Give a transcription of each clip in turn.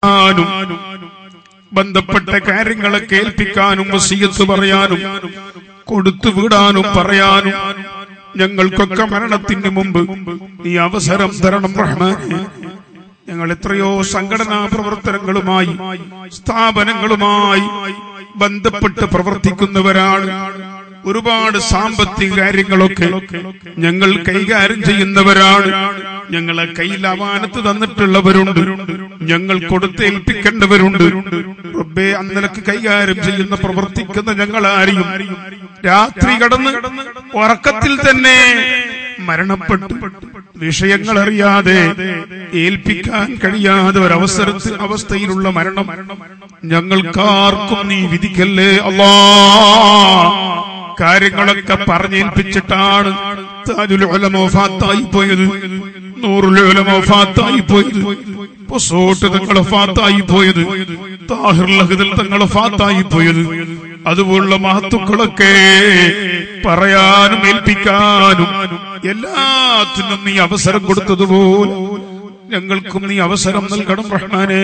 ാനും ബന്ധപ്പെട്ട കാര്യങ്ങളെ കേൾപ്പിക്കാനും വസീയത്ത് പറയാനും കൊടുത്തു വിടാനും പറയാനും ഞങ്ങൾക്കൊക്കെ മരണത്തിന് മുമ്പ് നീ അവസരം തരണം റഹ്മാനെ ഞങ്ങൾ എത്രയോ സംഘടനാ പ്രവർത്തനങ്ങളുമായി സ്ഥാപനങ്ങളുമായി ബന്ധപ്പെട്ട് പ്രവർത്തിക്കുന്നവരാണ് ഒരുപാട് സാമ്പത്തിക കാര്യങ്ങളൊക്കെ ഞങ്ങൾ കൈകാര്യം ചെയ്യുന്നവരാണ് ഞങ്ങളെ കയ്യിൽ അമാനത്ത് തന്നിട്ടുള്ളവരുണ്ട് ഞങ്ങൾ കൊടുത്തേൽപ്പിക്കേണ്ടവരുണ്ട് റബ്ബേ അന്നലക്ക് കൈകാര്യം ചെയ്യുന്ന പ്രവർത്തിക്കുന്ന ഞങ്ങളാരെയും രാത്രി കടന്ന് ഉറക്കത്തിൽ തന്നെ മരണപ്പെട്ടു വിഷയങ്ങൾ അറിയാതെ ഏൽപ്പിക്കാൻ കഴിയാതെ ഒരവസരത്തിൽ അവസ്ഥയിലുള്ള മരണം ഞങ്ങൾക്കാർക്കും നീ വിധിക്കല്ലേ അല്ലാ കാര്യങ്ങളൊക്കെ പറഞ്ഞേൽപ്പിച്ചിട്ടാണ് താജുൽ ഉലമ വഫാത്തായി പോയത് നൂറുൽ ഉലമ വഫാത്തായി പോയത് പൊസോട്ട് തങ്ങൾ ഫാത്തായി പോയത് താഹിർ ലഹദിൽ തങ്ങൾ ഫാത്തായി പോയത് അതുപോലുള്ള മഹത്തുക്കളൊക്കെ പറയാനും ഏൽപ്പിക്കാനും എല്ലാത്തിനും നീ അവസരം കൊടുത്തതുപോലെ ഞങ്ങൾക്കും നീ അവസരം നൽകണം റഹ്മാനേ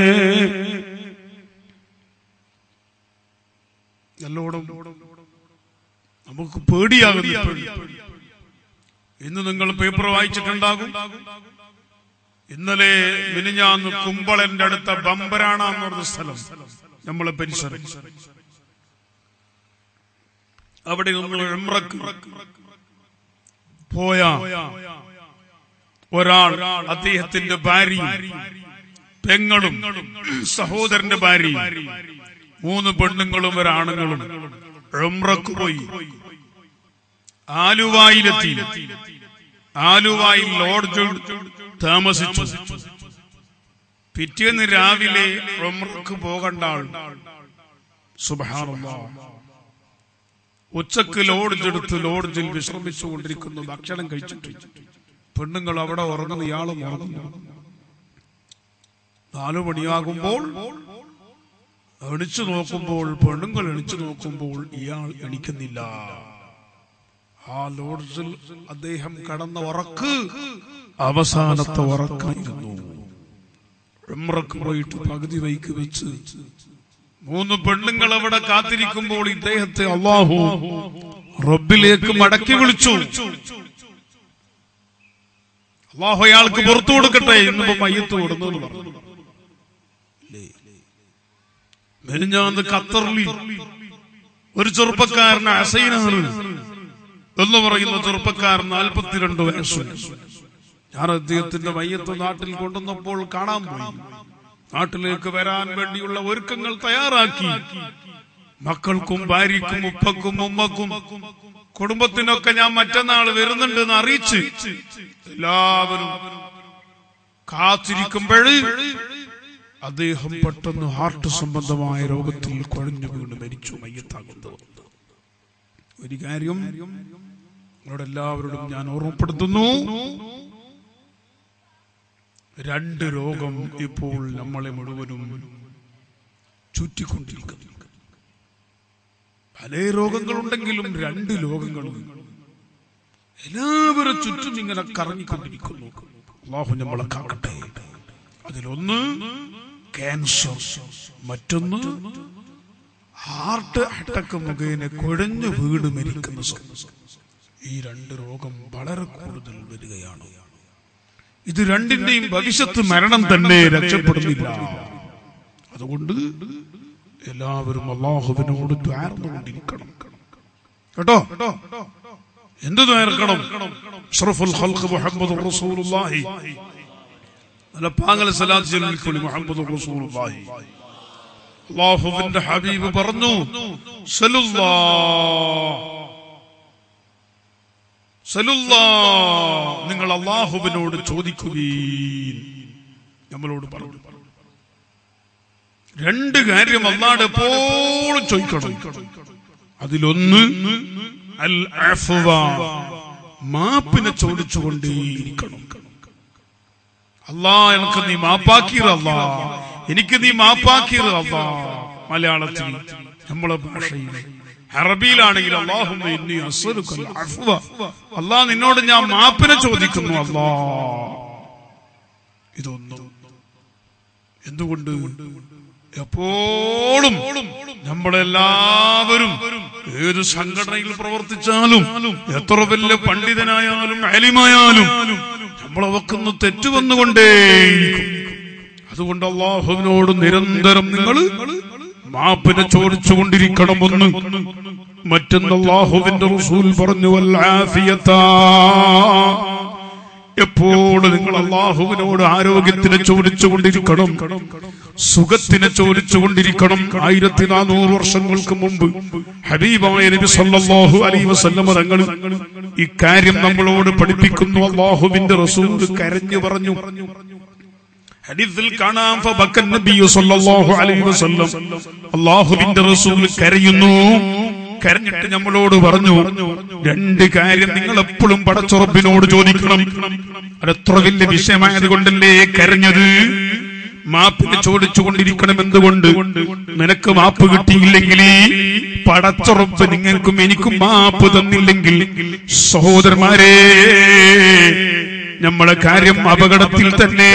എല്ലോടും നമുക്ക് പേടിയാകുന്നു ഇപ്പോഴും. ഇന്ന് നിങ്ങൾ പേപ്പർ വായിച്ചിട്ടുണ്ടാകും ഇന്നലെ മിനിഞ്ഞാന്ന് കുമ്പളന്റെ അടുത്ത ബമ്പരാണ എന്ന് പറഞ്ഞ സ്ഥലം നമ്മളെ പരിസരം അവിടെ നിന്ന് എമ്രക്ക് പോയ ഒരാൾ അദ്ദേഹത്തിന്റെ ഭാര്യയും പെങ്ങളും സഹോദരന്റെ ഭാര്യയും മൂന്ന് പെണ്ണുങ്ങളും ഒരാണുങ്ങളും എമ്രക്ക് പോയി ആലുവായിലെത്തി ആലുവായിൽ ലോഡ്ജ് താമസിച്ചു പിറ്റേന്ന് രാവിലെ ഉംറക്ക് പോകണ്ട ആൾ സുബ്ഹാനല്ലാഹ് ഉച്ചക്ക് ലോഡ്ജ് എടുത്ത് ലോഡ്ജിൽ വിശ്രമിച്ചുകൊണ്ടിരിക്കുന്നു ഭക്ഷണം കഴിച്ചിട്ട് പെണ്ണുങ്ങൾ അവിടെ ഉറങ്ങുന്നു ഇയാളും ഉറങ്ങുന്നു നാലു മണിയാകുമ്പോൾ എണിച്ചു നോക്കുമ്പോൾ പെണ്ണുങ്ങൾ എണിച്ചു നോക്കുമ്പോൾ ഇയാൾ എണിക്കുന്നില്ല ആ ലോഡ്ജിൽ അദ്ദേഹം കടന്ന ഉറക്ക് അവസാനത്തെ ഉറക്കായിരുന്നു ഉംറക്ക് പോയിട്ട് പകുതി വൈക്ക് വെച്ച് മൂന്ന് പെണ്ണുങ്ങൾ അവിടെ കാത്തിരിക്കുമ്പോൾ ഇദ്ദേഹത്തെ അള്ളാഹു റബ്ബിലേക്ക് മടക്കി വിളിച്ചു അള്ളാഹു അയാൾക്ക് പുറത്തു കൊടുക്കട്ടെ എന്നിപ്പോ മയ്യത്ത് കൊടുന്നു എന്ന് പറഞ്ഞു മെരിഞ്ഞാന്ന് ഖത്തറിൽ ഒരു ചെറുപ്പക്കാരന് അസൈനാണ് എന്ന് പറയുന്ന ചെറുപ്പക്കാരൻ നാൽപ്പത്തിരണ്ട് വയസ്സ് ഞാൻ അദ്ദേഹത്തിന്റെ മയ്യത്ത് നാട്ടിൽ കൊണ്ടുവന്നപ്പോൾ കാണാൻ പോയി നാട്ടിലേക്ക് വരാൻ വേണ്ടിയുള്ള ഒരുക്കങ്ങൾ തയ്യാറാക്കി മക്കൾക്കും ഭാര്യക്കും ഉപ്പക്കും ഉമ്മക്കും കുടുംബത്തിനൊക്കെ ഞാൻ മറ്റന്നാൾ വരുന്നുണ്ട് എന്ന് അറിയിച്ച് എല്ലാവരും കാത്തിരിക്കുമ്പോൾ അദ്ദേഹം പെട്ടെന്ന് ഹാർട്ട് സംബന്ധമായ രോഗത്തിൽ കുഴഞ്ഞു വീണ് മരിച്ചു മയ്യത്താകുന്നത് ഒരു കാര്യം നിങ്ങളോട് എല്ലാവരോടും ഞാൻ ഓർമ്മപ്പെടുത്തുന്നു രണ്ട് രോഗം ഇപ്പോൾ നമ്മളെ മുഴുവനും ചുറ്റിക്കൊണ്ടിരിക്കുന്നു പല രോഗങ്ങളുണ്ടെങ്കിലും രണ്ട് രോഗങ്ങളും എല്ലാവരും ചുറ്റും ഇങ്ങനെ കറങ്ങിക്കൊണ്ടിരിക്കുന്നു അള്ളാഹു നമ്മളെ കാക്കട്ടെ അതിലൊന്ന് ക്യാൻസർ മറ്റൊന്ന് ഹാർട്ട് അറ്റാക്ക് മുഖേന കുഴഞ്ഞു വീട് മരിക്കുന്ന സംഭവം. ഈ രണ്ട് രോഗം വളരെ കൂടുതൽ വരികയാണ് ഇത് രണ്ടിന്റെയും ഭവിഷ്യത്ത് മരണം തന്നെ രക്ഷപ്പെടുന്നില്ല അതുകൊണ്ട് എല്ലാവരും അള്ളാഹുവിനോട് ദ്വാർന്നുകൊണ്ടിരിക്കണം കേട്ടോ എന്ത് ദ്വാർക്കണം അഷ്റഫുൽ ഖൽഖ് മുഹമ്മദ് റസൂലുള്ളാഹി നല്ല പാങ്ങൽ സലാത്ത് ചൊല്ലിക്കൊള്ളി മുഹമ്മദ് റസൂലുള്ളാഹി അള്ളാഹുവിന്റെ ഹബീബ് പറഞ്ഞു സലുല്ലാ സലുല്ലാ നിങ്ങൾ അള്ളാഹുവിനോട് ചോദിക്കുകയും നമ്മളോട് പറഞ്ഞു രണ്ട് കാര്യം അള്ളാട് എപ്പോഴും ചോദിക്കണം അതിലൊന്ന് അൽ അഫ്വ മാപ്പിനെ ചോദിച്ചുകൊണ്ടേയിരിക്കണം അല്ലാ എനിക്ക് നീ മാപ്പാക്കീർ അല്ലാ എനിക്ക് നീ മാപ്പാക്കീർ അല്ലാ മലയാളത്തിൽ നമ്മളെ ഭാഷയിൽ അറബിയിലാണെങ്കിൽ അള്ളാഹുമ്മ ഇന്നി അസ്അലുക്കൽ അഫ്വ അല്ലാ നിന്നോട് ഞാൻ മാപ്പിനെ ചോദിക്കുന്നു അല്ലാ ഇതൊന്നും എന്തുകൊണ്ട് എപ്പോഴും നമ്മളെല്ലാവരും ഏത് സംഘടനയിൽ പ്രവർത്തിച്ചാലും എത്ര വലിയ പണ്ഡിതനായാലും അലിമായാലും നമ്മളവക്കൊന്ന് തെറ്റു വന്നുകൊണ്ടേ അതുകൊണ്ട് അള്ളാഹുവിനോട് നിരന്തരം നിങ്ങൾ മാപ്പിനെ ചോദിച്ചുകൊണ്ടിരിക്കണമെന്ന് മറ്റൊന്ന് അള്ളാഹുവിന്റെ റസൂൽ പറഞ്ഞു വല്ലാഫിയത്താ എപ്പോഴും നിങ്ങൾ അള്ളാഹുവിനോട് ആരോഗ്യത്തിനെ ചോദിച്ചുകൊണ്ടിരിക്കണം സുഖത്തിനെ ചോദിച്ചുകൊണ്ടിരിക്കണം ആയിരത്തി നാനൂറ് വർഷങ്ങൾക്ക് മുമ്പ് ഹബീബായ നബി സല്ലല്ലാഹു അലൈഹി വസല്ലമ തങ്ങൾ ഇക്കാര്യം നമ്മളോട് പഠിപ്പിക്കുന്നു അള്ളാഹുവിന്റെ റസൂൽ കരഞ്ഞു പറഞ്ഞു ഹദീസിൽ കാണാം ഫബക്കൻ നബിയു സല്ലല്ലാഹു അലൈഹി വസല്ലം അള്ളാഹുവിന്റെ റസൂൽ കരയുന്നു കരഞ്ഞിട്ട് നമ്മളോട് പറഞ്ഞു രണ്ട് കാര്യം നിങ്ങൾ എപ്പോഴും പടച്ചുറപ്പിനോട് ചോദിക്കണം അതെത്ര വലിയ വിഷയമായത് കൊണ്ടല്ലേ കരഞ്ഞത് മാപ്പിന് ചോദിച്ചുകൊണ്ടിരിക്കണം എന്തുകൊണ്ട് നിനക്ക് മാപ്പ് കിട്ടിയില്ലെങ്കിൽ പടച്ചുറപ്പ് നിങ്ങൾക്കും എനിക്കും മാപ്പ് തന്നില്ലെങ്കിൽ സഹോദരന്മാരെ നമ്മളെ കാര്യം അപകടത്തിൽ തന്നെ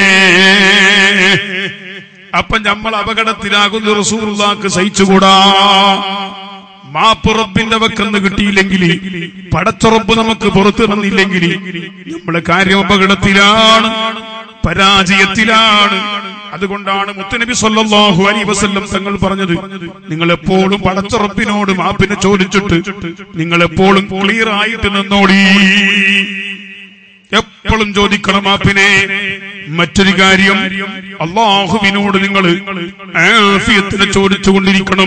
അപ്പൊ നമ്മൾ അപകടത്തിലാകുന്ന റസൂറുള്ളാക്ക് സഹിച്ചുകൂടാ മാപ്പുറപ്പിന്റെ വക്കെന്ന് കിട്ടിയില്ലെങ്കിൽ പടച്ചുറപ്പ് നമുക്ക് പുറത്തു തന്നില്ലെങ്കിൽ നമ്മളെ കാര്യം അപകടത്തിലാണ് പരാജയത്തിലാണ് അതുകൊണ്ടാണ് മുത്തനബി സല്ലല്ലാഹു അലൈഹി വസല്ലം തങ്ങൾ പറഞ്ഞത് നിങ്ങൾ എപ്പോഴും പടച്ചുറപ്പിനോട് മാപ്പിനെ ചോദിച്ചിട്ട് നിങ്ങൾ എപ്പോഴും ക്ലിയർ ആയിട്ട് നിന്നോടി എപ്പോഴും ചോദിക്കണം മാപ്പിനെ മറ്റൊരു കാര്യം അള്ളാഹുവിനോട് നിങ്ങൾ ആഫിയത്തിനെ ചോദിച്ചുകൊണ്ടിരിക്കണം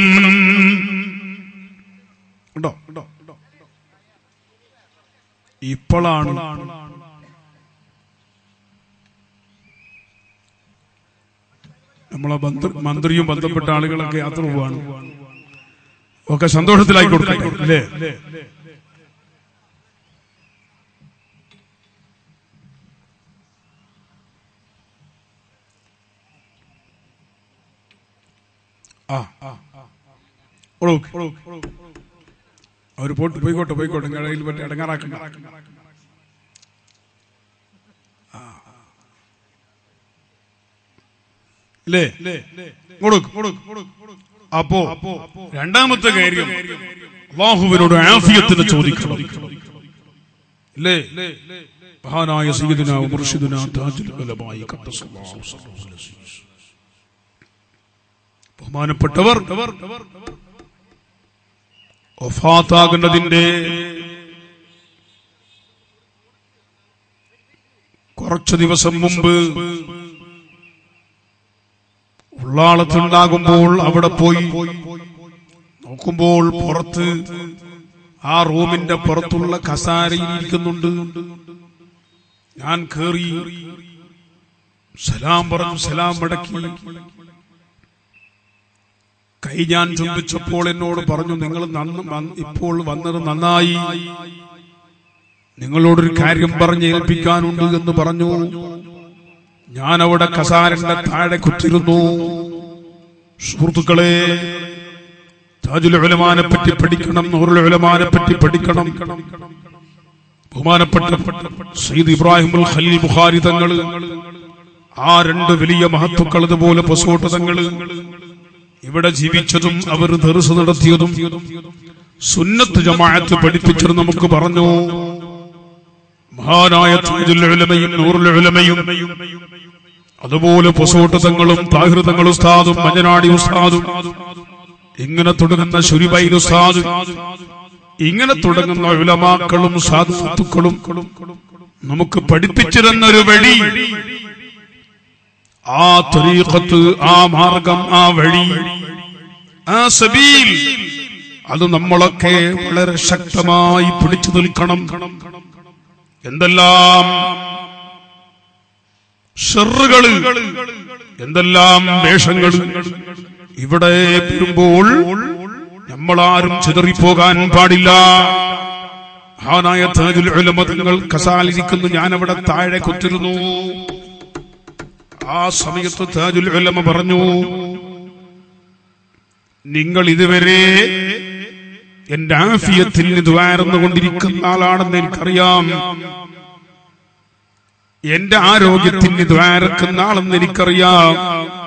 ഉണ്ടോ ഇപ്പോഴാണ് നമ്മളെ ബന്ധ- മന്ത്രിയും ബന്ധപ്പെട്ട ആളുകളൊക്കെ യാത്ര പോവാണ് ഒക്കെ സന്തോഷത്തിലായി കൊടുക്കട്ടെ അല്ലേ ആ ഓക്കെ അവര് പോട്ട് പോയിക്കോട്ടെ പോയിക്കോട്ടെ കടയിൽ പറ്റി ഇടങ്ങാറാക്കണ്ട ആ. ഇല്ലേ കൊടുക്ക് അപ്പോ രണ്ടാമത്തെ കാര്യം അള്ളാഹുവിനോട് ആഫിയത്തിന് ചോദിക്കണം ഇല്ലേ മഹാനായ സയ്യിദുന മുർഷിദുന താജുൽ ഉലമായി ഖദ്ദസല്ലാഹു സല്ലല്ലാഹു അലൈഹി വസല്ലം. ബഹുമാനപ്പെട്ടവർ ഒഫാത്താകുന്നതിന്റെ കുറച്ചു ദിവസം മുമ്പ് ഉള്ളാളത്തുണ്ടാകുമ്പോൾ അവിടെ പോയി നോക്കുമ്പോൾ പുറത്ത് ആ റൂമിന്റെ പുറത്തുള്ള കസാരയിൽ ഇരിക്കുന്നുണ്ട് ഞാൻ കേറി സലാം പറഞ്ഞു സലാം മടക്കി കൈ ഞാൻ ചുംബിച്ചപ്പോൾ എന്നോട് പറഞ്ഞു നിങ്ങൾ നന്ന് വന്ന് ഇപ്പോൾ വന്നത് നന്നായി നിങ്ങളോടൊരു കാര്യം പറഞ്ഞ് ഏൽപ്പിക്കാനുണ്ട് എന്ന് പറഞ്ഞു ഞാൻ അവിടെ കസാരന്റെ താഴെ കുത്തിരുന്നു സുഹൃത്തുക്കളെ താജുൽ ഉലമാനെ പറ്റി പഠിക്കണം നൂറുൽ ഉലമാനെ പറ്റി പഠിക്കണം ബഹുമാനപ്പെട്ട സയ്യിദ് ഇബ്രാഹിമുൽ ഖലീൽ ബുഖാരി തങ്ങള് ആ രണ്ട് വലിയ മഹത്വക്കൾ ഇതുപോലെ പൊസോട്ട് തങ്ങള് ഇവിടെ ജീവിച്ചതും അവർ ദർസ് നടത്തിയതും സുന്നത്ത് ജമാഅത്ത് പഠിപ്പിച്ചതും നമുക്ക് പറഞ്ഞു മഹാനായ താജുൽ ഉലമയും നൂറുൽ ഉലമയും അതുപോലെ പൊസോട്ട് തങ്ങളും താഹിർ തങ്ങൾ ഉസ്താദും മഞ്ഞനാടി ഉസ്താദും ഇങ്ങനെ തുടങ്ങുന്ന ശുരിബൈൻ ഉസ്താദ് ഇങ്ങനെ തുടങ്ങുന്ന ഉലമാക്കളും സാധുക്കളും നമുക്ക് പഠിപ്പിച്ചിരുന്നൊരു വഴി ആ തരീഖത്ത് ആ മാർഗം ആ വഴി ആ സബീൽ അത് നമ്മളൊക്കെ വളരെ ശക്തമായി പിടിച്ചു നിൽക്കണം എന്തെല്ലാം ഷെറുകള് എന്തെല്ലാം വേഷങ്ങൾ ഇവിടെ വരുമ്പോൾ നമ്മളാരും ചിതറിപ്പോകാൻ പാടില്ല മഹാനായ താജുൽ ഉലമ തങ്ങൾ കസാലിരിക്കുന്നു ഞാൻ അവിടെ താഴെ കുത്തിരുന്നു ആ സമയത്ത് താജുൽ ഉലമ പറഞ്ഞു നിങ്ങൾ ഇതുവരെ എന്റെ ആഫിയത്തിൽ ദ്വാരന്നുകൊണ്ടിരിക്കുന്ന ആളാണെന്ന് എനിക്കറിയാം എന്റെ ആരോഗ്യത്തിന് ദ്വാരക്കുന്ന ആളെന്ന് എനിക്കറിയാം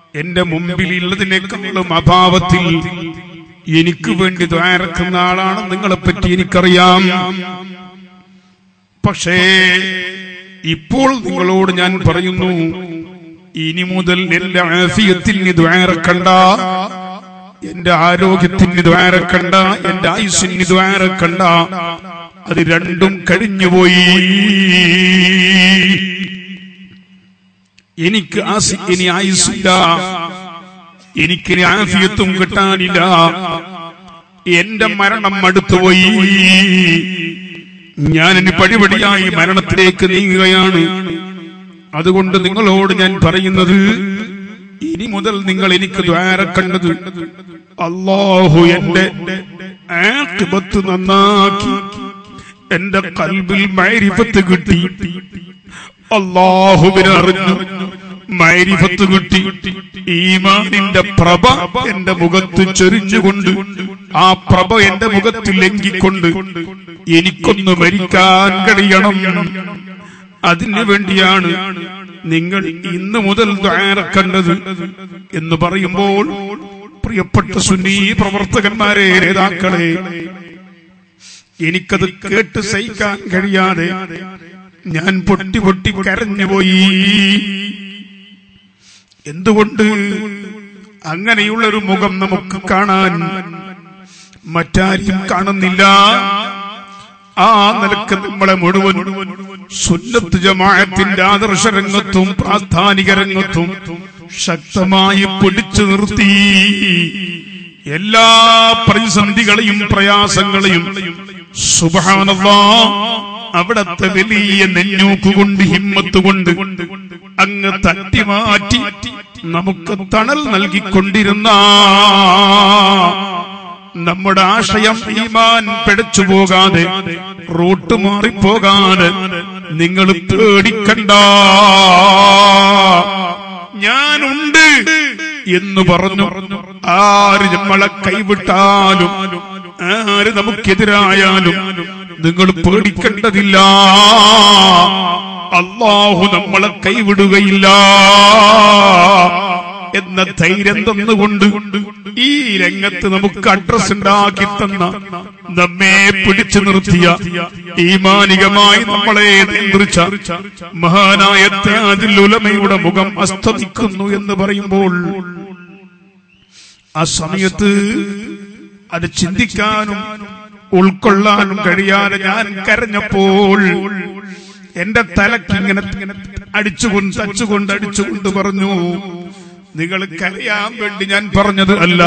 എന്റെ മുമ്പിലുള്ളതിനേക്കാളും അഭാവത്തിൽ എനിക്ക് വേണ്ടി ദ്വാരക്കുന്ന ആളാണ് നിങ്ങളെ പറ്റി എനിക്കറിയാം പക്ഷേ ഇപ്പോൾ നിങ്ങളോട് ഞാൻ പറയുന്നു ഇനി മുതൽ എന്റെ ആഫിയത്തിന് ദ്വാരക്കണ്ട എന്റെ ആരോഗ്യത്തിന് ദ്വാരക്കണ്ട എന്റെ ആയുസിന് ദ്വാരക്കണ്ട അത് രണ്ടും കഴിഞ്ഞുപോയി എനിക്ക് ആസി ഇനി ആയുസില്ല എനിക്കിനി ആഫിയത്തും കിട്ടാനില്ല എന്റെ മരണം അടുത്തുപോയി ഞാനിനി പടിപടിയായി മരണത്തിലേക്ക് നീങ്ങുകയാണ് അതുകൊണ്ട് നിങ്ങളോട് ഞാൻ പറയുന്നത് ഇനി മുതൽ നിങ്ങൾ എനിക്ക് ദ്വാരക്കണ്ടത് അള്ളാഹു എന്റെ ആക്കിബത്ത് നന്നാക്കി എന്റെ കൽബിൽ മൈരിഫത്ത് കിട്ടി അള്ളാഹുവിനെ അറിഞ്ഞു മൈരിഫത്ത് കിട്ടി ഈമാനിന്റെ പ്രഭ എന്റെ മുഖത്ത് ചൊരിഞ്ഞുകൊണ്ട് ആ പ്രഭ എന്റെ മുഖത്ത് ലംഘിക്കൊണ്ട് എനിക്കൊന്ന് മരിക്കാൻ കഴിയണം അതിനു വേണ്ടിയാണ് നിങ്ങൾ ഇന്ന് മുതൽ ദ്വാരക്കണ്ടത് എന്ന് പറയുമ്പോൾ പ്രിയപ്പെട്ട സുന്നീ പ്രവർത്തകന്മാരെ നേതാക്കളെ എനിക്കത് കേട്ട് സഹിക്കാൻ കഴിയാതെ ഞാൻ പൊട്ടി പൊട്ടി കരഞ്ഞുപോയി എന്തുകൊണ്ട് അങ്ങനെയുള്ളൊരു മുഖം നമുക്ക് കാണാൻ മറ്റാരും കാണുന്നില്ല ആ നിലക്ക് നമ്മളെ മുഴുവൻ സുന്നത്ത് ജമാഅത്തിന്റെ ആദർശ രംഗത്തും പ്രാസ്ഥാനിക രംഗത്തും ശക്തമായി പിടിച്ചു നിർത്തി എല്ലാ പ്രതിസന്ധികളെയും പ്രയാസങ്ങളെയും സുബഹാനല്ലാ അവിടത്തെ വലിയ നെഞ്ഞൂക്കുകൊണ്ട് ഹിമ്മത്ത് കൊണ്ട് അങ്ങ് തട്ടിമാറ്റി നമുക്ക് തണൽ നൽകിക്കൊണ്ടിരുന്ന നമ്മുടെ ആശയം ഈമാൻ പിടച്ചു പോകാതെ റൂട്ട് മാറിപ്പോകാതെ നിങ്ങൾ പേടിക്കണ്ട ഞാനുണ്ട് എന്ന് പറഞ്ഞു ആര് നമ്മളെ കൈവിട്ടാലും ആര് നമുക്കെതിരായാലും നിങ്ങൾ പേടിക്കേണ്ടതില്ല അള്ളാഹു നമ്മളെ കൈവിടുകയില്ല എന്ന ധൈര്യം തന്നുകൊണ്ട് ഈ രംഗത്ത് നമുക്ക് അഡ്രസ് ഉണ്ടാക്കി തന്ന നമ്മെ പിടിച്ചു നിർത്തിയ ഈമാനികമായി നമ്മളെ നിയന്ത്രിച്ച മഹാനായ താജുൽ ഉലമയുടെ മുഖം അസ്തമിക്കുന്നു എന്ന് പറയുമ്പോൾ ആ സമയത്ത് അത് ചിന്തിക്കാനും ഉൾക്കൊള്ളാനും കഴിയാതെ ഞാൻ കരഞ്ഞപ്പോൾ എന്റെ തലക്കിങ്ങനെ അടിച്ചുകൊണ്ട് തച്ചുകൊണ്ട് അടിച്ചുകൊണ്ട് പറഞ്ഞു നിങ്ങൾ കരയാൻ വേണ്ടി ഞാൻ പറഞ്ഞത് അല്ല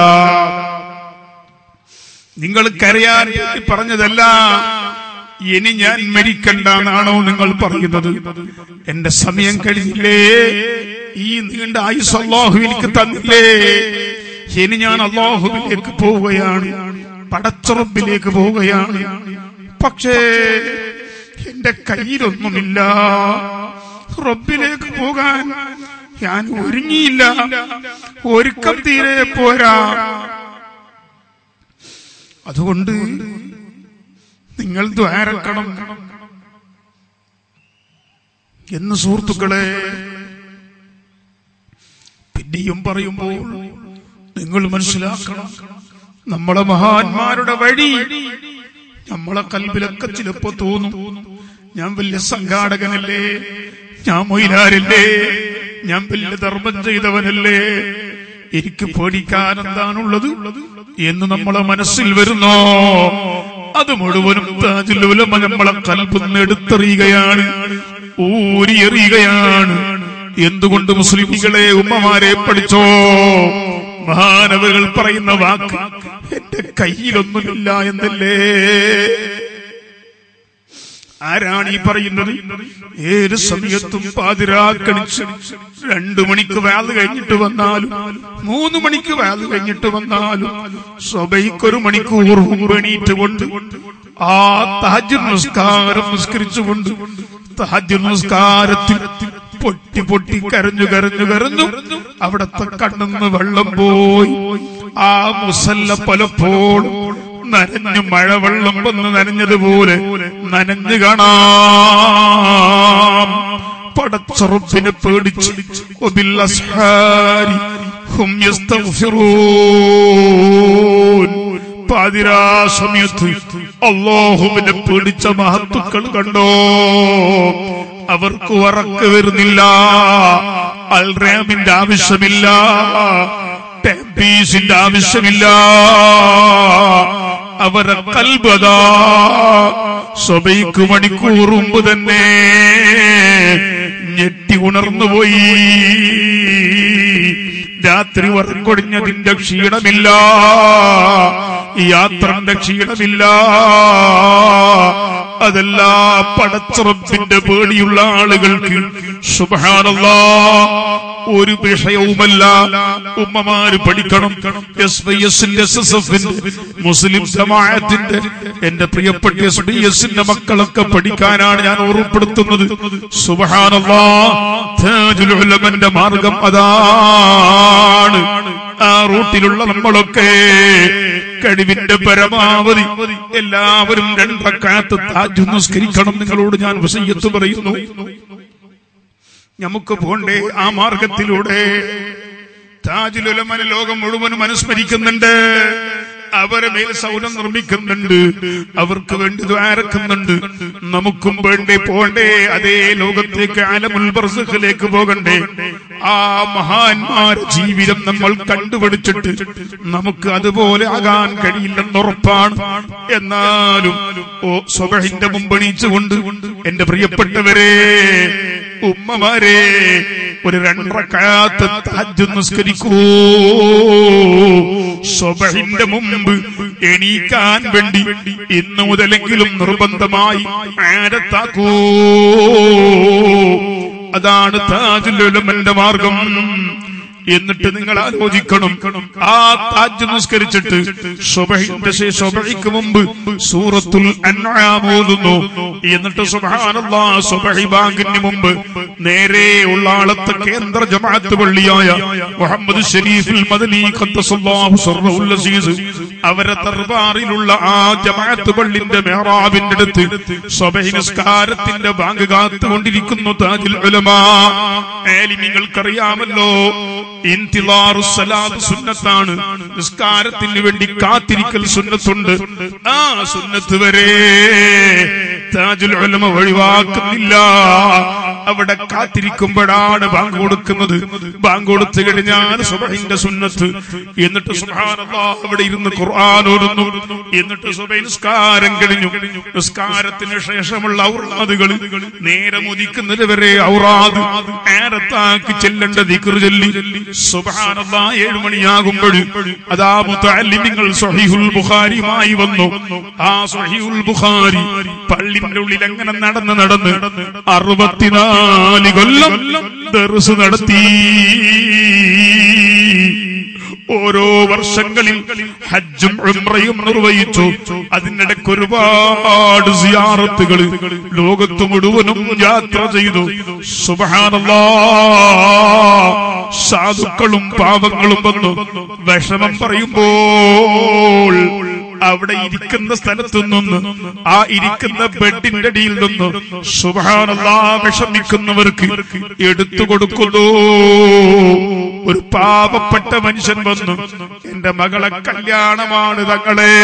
നിങ്ങൾ കരയാൻ വേണ്ടി പറഞ്ഞതല്ല ഇനി ഞാൻ മരിക്കണ്ടെന്നാണോ നിങ്ങൾ പറയുന്നത് എന്റെ സമയം കഴിഞ്ഞില്ലേ ഈ നീണ്ട ആയുസ് അള്ളാഹു എനിക്ക് തന്നില്ലേ ഇനി ഞാൻ അള്ളാഹുവിലേക്ക് പോവുകയാണ് പടച്ചുറപ്പിലേക്ക് പോവുകയാണ് പക്ഷേ എന്റെ കയ്യിലൊന്നുമില്ല റബ്ബിലേക്ക് പോകാൻ ഞാൻ ഒരുങ്ങിയില്ല ഒരുക്കം തീരെ പോരാ അതുകൊണ്ട് നിങ്ങൾ ദ്വാരക്കണം എന്ന് സുഹൃത്തുക്കളെ പിന്നെയും പറയുമ്പോൾ നിങ്ങൾ മനസ്സിലാക്കണം നമ്മളെ മഹാന്മാരുടെ വഴി നമ്മളെ കൽബിലൊക്കെ ചിലപ്പോ തോന്നും ഞാൻ വലിയ സംഘാടകനല്ലേ ഞാൻ മൊയിലാരല്ലേ ഞാൻ വലിയ ധർമ്മം ചെയ്തവനല്ലേ എനിക്ക് പേടിക്കാൻ എന്താണുള്ളത് എന്ന് നമ്മളെ മനസ്സിൽ വരുന്നോ അത് മുഴുവനും താജുൽ ഉലമ നമ്മളെ കൽബിന്ന് എടുത്തെറിയുകയാണ് ഊരിയെറിയുകയാണ് എന്തുകൊണ്ട് മുസ്ലിമികളെ ഉമ്മമാരെ പഠിച്ചോ മഹാനവകൾ പറയുന്ന വാക്ക് എന്റെ കയ്യിലൊന്നുമില്ല എന്നല്ലേ ആരാണ് ഈ പറയുന്നത് ഏത് സമയത്തും പാതിരാക്കണിച്ച് രണ്ടു മണിക്ക് വേല കഴിഞ്ഞിട്ട് വന്നാലും മൂന്ന് മണിക്ക് വേല കഴിഞ്ഞിട്ട് വന്നാലും സ്വബൈക്കൊരു മണിക്കൂർ മുമ്പ് എണീറ്റ് കൊണ്ട് ആ താജ് നിസ്കാരം നിസ്കരിച്ചുകൊണ്ട് താജ് നിസ്കാരത്തിൽ പൊട്ടി പൊട്ടി കരഞ്ഞു കരഞ്ഞു കരഞ്ഞു അവിടത്തെ കണ്ണെന്ന് വെള്ളം പോയി ആ മുസല്ല പലപ്പോഴും നനഞ്ഞു മഴവെള്ളം വന്ന് നനഞ്ഞതുപോലെ നനഞ്ഞു കാണാം പടച്ചുറപ്പിനെ പേടിച്ച് ഒബിൽ അസ്ഹാരി ഹും യസ്തഗ്ഫിറൂൻ പാതിരാ സമയത്ത് അള്ളാഹുവിനെ പേടിച്ച മഹത്തുക്കൾ കണ്ടോ അവർക്ക് ഉറക്ക് വരുന്നില്ല അൽറാമിന്റെ ആവശ്യമില്ല ടാപ്പീസിന്റെ ആവശ്യമില്ല അവരെ കൽബതാ സ്വബൈക്ക് മണിക്കൂർ മുമ്പ് തന്നെ ഞെട്ടി ഉണർന്നുപോയി രാത്രി ഉറക്കൊടിഞ്ഞതിന്റെ ക്ഷീണമില്ല യാത്രന്റെ ക്ഷീണമില്ല അതല്ല പടച്ചുറപ്പിന്റെ പേടിയുള്ള ആളുകൾക്ക് സുബാനല്ലാ ഒരു വിഷയവുമല്ല ഉമ്മമാര് പഠിക്കണം എസ് വൈ എസിന്റെ എസ് എസ് എഫിന്റെ മുസ്ലിം ജമാഅത്തിന്റെ എന്റെ പ്രിയപ്പെട്ട എസ് ഡി എസിന്റെ മക്കളൊക്കെ പഠിക്കാനാണ് ഞാൻ ഓർമ്മപ്പെടുത്തുന്നത് സുബഹാനല്ലാ താജുൽ ഉലമന്റെ മാർഗം അതാണ് ആ റൂട്ടിലുള്ള നമ്മളൊക്കെ കഴിവിന്റെ പരമാവധി എല്ലാവരും രണ്ടക്കാലത്ത് താജ് നിസ്കരിക്കണം നിങ്ങളോട് ഞാൻ വസയ്യത്ത് പറയുന്നു നമുക്ക് പോണ്ടേ ആ മാർഗത്തിലൂടെ താജുലുലമന ലോകം മുഴുവനും അനുസ്മരിക്കുന്നുണ്ട് അവരെ മേൽ സൗരം നിർമ്മിക്കുന്നുണ്ട് അവർക്ക് വേണ്ടി ദ്വാരക്കുന്നുണ്ട് നമുക്കും വേണ്ടി പോണ്ടേ അതേ ലോകത്തേക്ക് ആലമുൽ ബർസഖിലേക്ക് പോകണ്ടേ ആ മഹാന്മാരുടെ ജീവിതം നമ്മൾ കണ്ടുപിടിച്ചിട്ട് നമുക്ക് അതുപോലെ ആകാൻ കഴിയില്ലെന്നുറപ്പാണ് എന്നാലും ഓ സ്വബഹിന്റെ മുമ്പണീച്ചുകൊണ്ട് എന്റെ പ്രിയപ്പെട്ടവരെ ഉമ്മമാരെ ഒരു രണ്ടരക്കാത്ത് താജ് നിസ്കരിക്കൂ സ്വബഹിന്റെ മുമ്പ് എണീക്കാൻ വേണ്ടി ഇന്ന് മുതലെങ്കിലും നിർബന്ധമായി ആരത്താക്കൂ അതാണ് താജുലുലമന്റെ മാർഗം എന്നിട്ട് നിങ്ങൾ ആലോചിക്കണം ആ താജ് നിസ്കരിച്ചിട്ട് സുബഹിന്റെ ശേ- സുബഹിക്ക് മുമ്പ് സൂറത്തുൽ അൻആം ഓതുന്നു എന്നിട്ട് സുബ്ഹാനല്ലാ സുബഹി ബാങ്കിന് മുമ്പ് നേരെ ഉള്ള ആളത്തെ കേന്ദ്ര ജമാഅത്ത് പള്ളിയായ മുഹമ്മദ് ഷരീഫുൽ മദനി ഖദ്ദസല്ലാഹു സർറഹുൽ അസീസ് അവരെ ദർബാറിലുള്ള ആ ജമാഅത്ത് പള്ളിന്റെ മെഹ്റാബിന്റെ അടുത്ത് സുബഹി നിസ്കാരത്തിന്റെ ബാങ്ക് കാത്തുകൊണ്ടിരിക്കുന്നു താജുൽ ഉലമാ ആലിമീങ്ങൾക്കറിയാമല്ലോ ഇന്തിലാറു സലാത്ത് സുന്നത്താണ് നിസ്കാരത്തിന് വേണ്ടി കാത്തിരിക്കൽ സുന്നത്തുണ്ട് ആ സുന്നത്ത് വരെ താജുൽ ഉലമ ഒഴിവാക്കുന്നില്ല അവിടെ കാത്തിരിക്കുമ്പോഴാണ് ബാങ്ക് കൊടുക്കുന്നത് ബാങ്ക് കൊടുത്തു കഴിഞ്ഞാൽ സുബഹിന്റെ സുന്നത്ത് എന്നിട്ട് സുബ്ഹാനല്ലാഹ് അവിടെ ഇരുന്ന് ഖുർആൻ ഓടുന്നു എന്നിട്ട് സുബഹി നിസ്കാരം കഴിഞ്ഞു നിസ്കാരത്തിന് ശേഷമുള്ള ഔറാദുകൾ നേരെ മുതിക്കുന്നത് വരെ ഔറാദ് ഏറത്താക്കി ചെല്ലേണ്ട ദിക്ർ ചൊല്ലി സുബ്ഹാനല്ലാഹ് ഏഴ് മണിയാകുമ്പോൾ അതാ മുത്തഅല്ലിമിങ്ങൾ സ്വഹീഹുൽ ബുഖാരിയുമായി വന്നു ആ സ്വഹീഹുൽ ബുഖാരി പള്ളിന്റെ ഉള്ളിൽ അങ്ങനെ നടന്ന് നടന്ന് അറുപത്തിനാല് കൊല്ലം ദർസ് നടത്തി ഓരോ വർഷങ്ങളിൽ ഹജ്ജും ഉംറയും നിർവഹിച്ചു അതിനിടയ്ക്ക് ഒരുപാട് സിയാറത്തുകൾ ലോകത്ത് മുഴുവനും യാത്ര ചെയ്തു സുബഹാനല്ലാ സാധുക്കളും പാവങ്ങളും വന്നു വിഷമം പറയുമ്പോൾ അവിടെ ഇരിക്കുന്ന സ്ഥലത്തു നിന്ന് ആ ഇരിക്കുന്ന ബെഡിന്റെ അടിയിൽ നിന്ന് സുബാനല്ലാ വിഷമിക്കുന്നവർക്ക് എടുത്തു കൊടുക്കുന്നു ഒരു പാവപ്പെട്ട മനുഷ്യൻ വന്നു എന്റെ മകളെ കല്യാണമാണ് തങ്ങളെ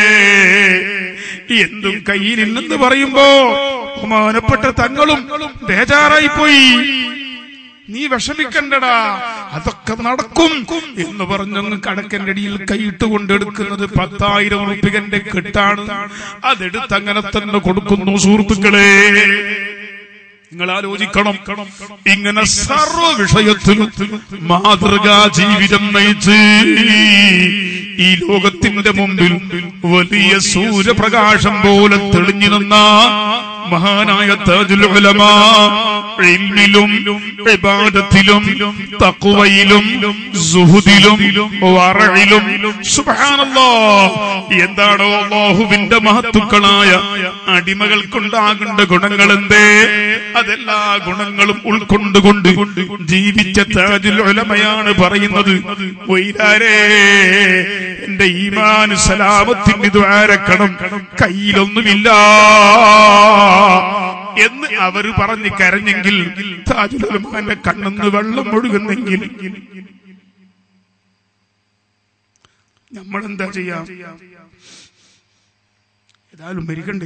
എന്തും കയ്യിലില്ലെന്ന് പറയുമ്പോ ബഹുമാനപ്പെട്ട തങ്ങളും ബേജാറായി പോയി നീ വിഷമിക്കണ്ടടാ അതൊക്കെ നടക്കും എന്ന് പറഞ്ഞങ്ങ് കടക്കന്റെ അടിയിൽ കൈയിട്ട് കൊണ്ടെടുക്കുന്നത് പത്തായിരം റുപ്യന്റെ കെട്ടാണ് അതെടുത്ത് അങ്ങനെ തന്നെ കൊടുക്കുന്നു സുഹൃത്തുക്കളെ നിങ്ങൾ ആലോചിക്കണം ഇങ്ങനെ സർവ വിഷയത്തിലും മാതൃകാ ജീവിതം നയിച്ച് ഈ ലോകത്തിന്റെ മുമ്പിൽ വലിയ സൂര്യപ്രകാശം പോലെ തെളിഞ്ഞു നിന്ന മഹാനായ താജുൽ ഉലമാ ഇൽമിലും ഇബാദത്തിലും തഖ്വയിലും സുഹുദിലും വറയിലും സുബ്ഹാനല്ലാഹ് എന്താണോ അല്ലാഹുവിന്റെ മഹത്തുക്കളായ അടിമകൾക്കുണ്ടാകേണ്ട ഗുണങ്ങൾ എന്തേ അതെല്ലാ ഗുണങ്ങളും ഉൾക്കൊണ്ടുകൊണ്ട് ജീവിച്ച താജുൽ ഉലമയാണ് പറയുന്നത് വൈരാരേ എന്റെ ഈമാൻ സലാമത്തിന് ദ്വാരക്കണം കയ്യിലൊന്നുമില്ല എന്ന് അവർ പറഞ്ഞ് കരഞ്ഞെങ്കിൽ താജുൽ ഉലമാന്റെ കണ്ണെന്ന് വെള്ളം ഒഴുകുന്നെങ്കിൽ നമ്മളെന്താ ചെയ്യാം ഏതായാലും മരിക്കണ്ടേ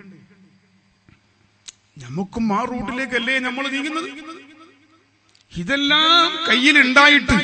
നമുക്കും ആ റൂട്ടിലേക്കല്ലേ നമ്മൾ നീങ്ങുന്നത് ഇതെല്ലാം കയ്യിലുണ്ടായിട്ട്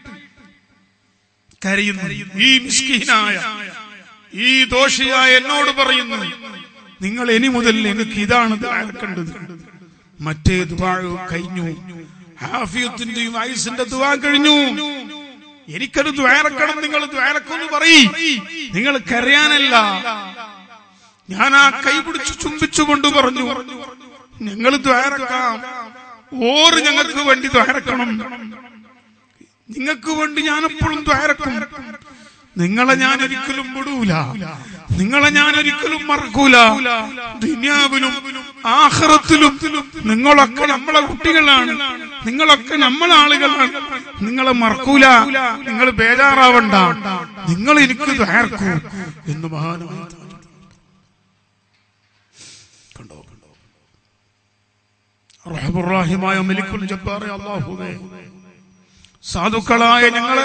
കരയുന്നു ഈ മിസ്കീനായ ഈ ദോഷിയായ എന്നോട് പറയുന്നു നിങ്ങൾ ഇനി മുതൽ എനിക്ക് ഇതാണ് ദ്വാരക്കേണ്ടത് മറ്റേ ദുവാ കഴിഞ്ഞു ഹാഫിയത്തിന്റെയും ആയുസിന്റെ ദുവാ കഴിഞ്ഞു എനിക്കത് ദ്വാരക്കണം നിങ്ങൾ ദ്വാരക്കൊന്ന് പറയ് നിങ്ങൾ കരയാനല്ല ഞാൻ ആ കൈ പിടിച്ച് ചുംബിച്ചുകൊണ്ട് പറഞ്ഞു ഞങ്ങൾ ദ്വാരക്കാം ഓറ് ഞങ്ങൾക്ക് വേണ്ടി ദ്വാരക്കണം നിങ്ങൾക്ക് വേണ്ടി ഞാൻ എപ്പോഴും ദ്വാരക്കും നിങ്ങളെ ഞാൻ ഒരിക്കലും വിടൂല നിങ്ങളെ ഞാൻ ഒരിക്കലും മറക്കൂല ദുനിയാവിലും ആഹ്റത്തിലും നിങ്ങളൊക്കെ നമ്മളെ കുട്ടികളാണ് നിങ്ങളൊക്കെ നമ്മളെ ആളുകളാണ് നിങ്ങളെ മറക്കൂല നിങ്ങൾ ബേജാറാവണ്ട നിങ്ങൾ എനിക്ക് ദ്വാരക്കൂ എന്ന് മഹാനായ കണ്ടോ റഹബുറാഹിമായ മലിക്കുൽ ജബ്ബാറെ അള്ളാഹുവേ സാധുക്കളായ ഞങ്ങളെ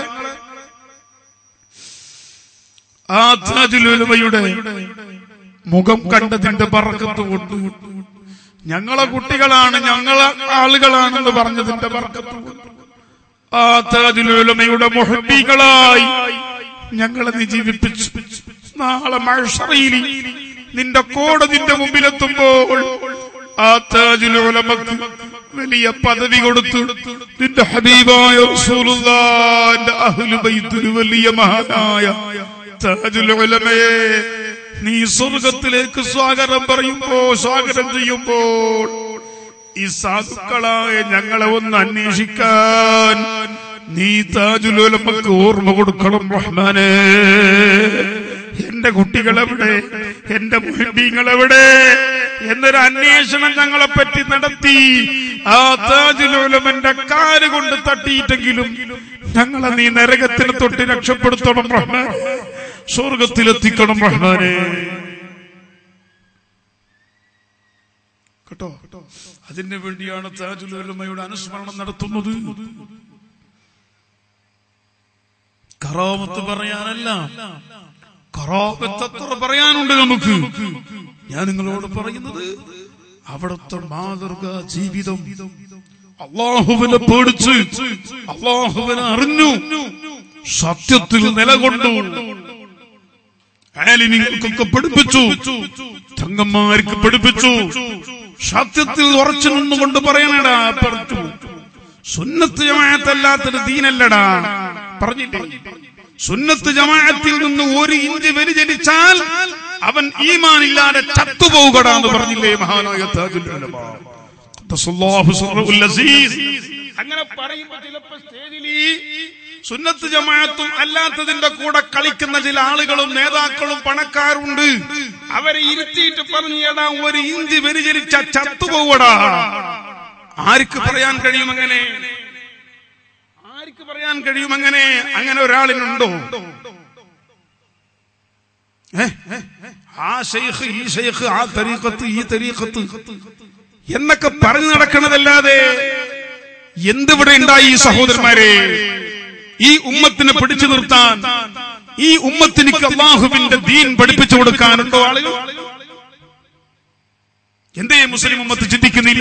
ആ താജുലുലമയുടെ മുഖം കണ്ടതിന്റെ പറക്കത്ത് കൊണ്ട് ഞങ്ങളെ കുട്ടികളാണ് ഞങ്ങളെ ആളുകളാണെന്ന് പറഞ്ഞതിന്റെ പറക്കത്ത് കൊണ്ട് ആ താജുലുലമയുടെ മുഹബികളായി ഞങ്ങളെ നീ ജീവിപ്പിച്ചു നാളെ മഴയിൽ നിന്റെ കോടതിന്റെ മുമ്പിലെത്തുമ്പോൾ ആ താജുലുലമക്ക് വലിയ പദവി കൊടുത്തു നിന്റെ ഹബീബായ റസൂലുള്ളാന്റെ അഹ്ലുബൈത്തിന് വലിയ മഹാനായ താജുൽ ഉലമയെ നീ സ്വർഗത്തിലേക്ക് സ്വാഗതം പറയുമ്പോ സ്വാഗതം ചെയ്യുമ്പോൾ ഈ സാധുക്കളായ ഞങ്ങളെ ഒന്ന് അന്വേഷിക്കാൻ നീ താജുൽ ഉലമക്ക് ഓർമ്മ കൊടുക്കണം റഹ്മാനെ എന്റെ കുട്ടികൾ എവിടെ എന്റെ മുഹബീങ്ങൾ എവിടെ എന്നൊരു അന്വേഷണം ഞങ്ങളെ പറ്റി നടത്തി ആ താജുലോലമന്റെ കാല് കൊണ്ട് തട്ടിയിട്ടെങ്കിലും ഞങ്ങളെ നീ നരകത്തിന് തൊട്ട് രക്ഷപ്പെടുത്തണം റഹ്മാൻ സ്വർഗത്തിലെത്തിക്കണം റഹ്മാനെ കേട്ടോ അതിനു വേണ്ടിയാണ് താജുലോലമയുടെ അനുസ്മരണം നടത്തുന്നത് കറാമത്ത് പറയാനല്ല കറാമത്ത് എത്ര പറയാനുണ്ട് നമുക്ക് ഞാൻ നിങ്ങളോട് പറയുന്നത് അവിടുത്തെ മാതൃക ജീവിതം അള്ളാഹുവിനെ പേടിച്ച് അള്ളാഹുവിനെ അറിഞ്ഞു സത്യത്തിൽ നിലകൊണ്ടു ആലിനികൾക്കൊക്കെ പഠിപ്പിച്ചു തങ്ങന്മാർക്ക് പഠിപ്പിച്ചു സത്യത്തിൽ ഉറച്ചു നിന്നുകൊണ്ട് പറയണടാ പറഞ്ഞു സുന്നത്ത് ജമാഅത്തല്ലാത്തൊരു ദീനല്ലടാ പറഞ്ഞില്ലേ സുന്നത്ത് ജമാഅത്തിൽ നിന്ന് ഒരു ഇഞ്ച് വ്യതിചലിച്ചാൽ അവൻ ഈമാനില്ലാതെ ചത്തുപോകടാ എന്ന് പറഞ്ഞില്ലേ മഹാനായ താജുൽ ഉലമ. ഖദ്ദസല്ലാഹു സിർറഹുൽ അസീസ്. അങ്ങനെ പറയുമ്പോ ചിലപ്പോ സ്റ്റേജിൽ ഈ സുന്നത്ത് ജമാഅത്തും അല്ലാത്തതിന്റെ കൂടെ കളിക്കുന്ന ചില ആളുകളും നേതാക്കളും പണക്കാരുണ്ട് അവരെ ഇരുത്തിയിട്ട് പറഞ്ഞു എടാ ഒരു ഇഞ്ച് വ്യതിചലിച്ച ചത്തുപോകടാ ആർക്ക് പറയാൻ കഴിയും അങ്ങനെ ആർക്ക് പറയാൻ കഴിയും അങ്ങനെ അങ്ങനെ ഒരാളിനുണ്ടോ ഏ? ആ ഷെയ്ഖ് ഈ ഷെയ്ഖ് ആ തരീഖത്ത് ഈ തരീഖത്ത് എന്നൊക്കെ പറഞ്ഞു നടക്കണതല്ലാതെ എന്തിവിടെ ഉണ്ടായി ഈ സഹോദരന്മാരെ ഈ ഉമ്മത്തിനെ പിടിച്ചു നിർത്താൻ ഈ ഉമ്മത്തിനിക്ക് അള്ളാഹുവിന്റെ ദീൻ പഠിപ്പിച്ചു കൊടുക്കാനുണ്ടോ ആളുകൾ എന്തേ മുസ്ലിം ഉമ്മത്ത് ചിന്തിക്കുന്നില്ല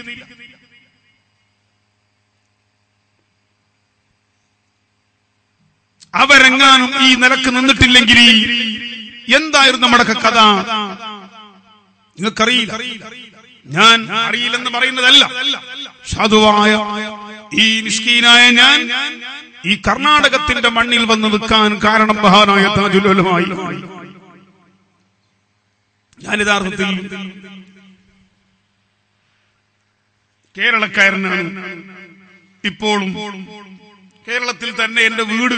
അവരെങ്ങാനും ഈ നിലക്ക് നിന്നിട്ടില്ലെങ്കിൽ എന്തായിരുന്നു നമ്മുടെ കഥ നിങ്ങൾക്കറിയില്ല ഞാൻ അറിയില്ലെന്ന് പറയുന്നതല്ല സാധുവായ ഈ മിസ്കീനായ ഞാൻ ഈ കർണാടകത്തിന്റെ മണ്ണിൽ വന്ന് നിൽക്കാൻ കാരണം മഹാനായ താജുലുലമായി ഞാൻ യഥാർത്ഥത്തിൽ കേരളക്കാരനാണ് ഇപ്പോഴും കേരളത്തിൽ തന്നെ എന്റെ വീട്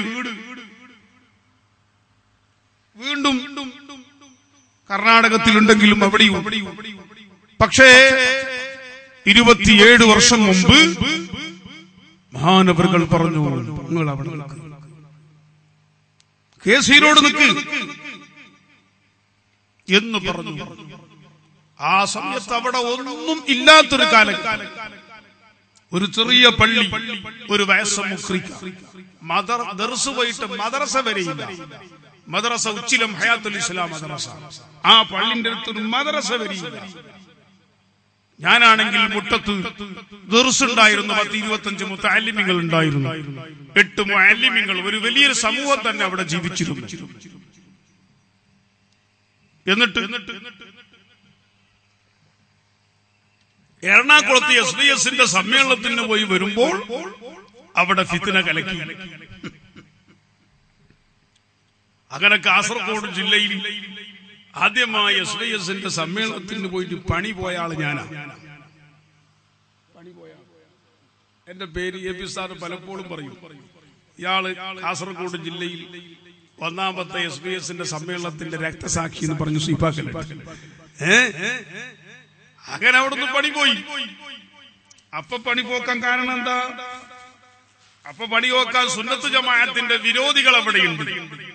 വീണ്ടും കർണാടകത്തിലുണ്ടെങ്കിലും അവിടെയും പക്ഷേ ഇരുപത്തിയേഴ് വർഷം മുമ്പ് മഹാനവറുകൾ പറഞ്ഞു നിങ്ങൾ അവിടെ നിൽക്ക്. കേസിയിലോട് നിൽക്ക് എന്ന് പറഞ്ഞു ആ സമയത്ത് അവിടെ ഒന്നും ഇല്ലാത്തൊരു കാലം ഒരു ചെറിയ പള്ളി ഒരു വയസ്സ മുക്രിക്ക മദർ ദർസ് പോയിട്ട് മദ്രസ വരെയില്ല മദ്രസ ഉച്ചിലം ഹയാത്തുൽ ഇസ്ലാം മദ്രസ ആ പള്ളിന്റെ അടുത്ത് ഒരു മദ്രസ വരെയില്ല ഞാനാണെങ്കിൽ മുട്ടത്ത് ദർസ് ഉണ്ടായിരുന്നു പത്ത് ഇരുപത്തഞ്ച് മുത്തല്ലിമിങ്ങൾ ഉണ്ടായിരുന്നു എട്ട് മുഅല്ലിമിങ്ങൾ ഒരു വലിയൊരു സമൂഹം തന്നെ അവിടെ ജീവിച്ചിരുന്നു എന്നിട്ട് എറണാകുളത്ത് എസ് ബി എസിന്റെ സമ്മേളനത്തിന് പോയി വരുമ്പോൾ അവിടെ ഫിത്തിന കലക്കി അങ്ങനെ കാസർഗോഡ് ജില്ലയിൽ ആദ്യമായി എസ് ബി എസിന്റെ സമ്മേളനത്തിന് പോയിട്ട് പണി പോയ ആള് ഞാനാ എന്റെ പേര് എ പി സാർ പലപ്പോഴും പറയും ഇയാള് കാസർഗോഡ് ജില്ലയിൽ ഒന്നാമത്തെ എസ് ബി എസിന്റെ സമ്മേളനത്തിന്റെ രക്തസാക്ഷി എന്ന് പറഞ്ഞു സീപ്പാക്കൽ ഏ അങ്ങനെ അവിടുന്ന് പണി പോയി അപ്പൊ പണി പോക്കാൻ കാരണം എന്താ അപ്പൊ പണി പോക്കാൻ സുന്നത്ത് ജമാഅത്തിന്റെ വിരോധികൾ അവിടെയുണ്ട്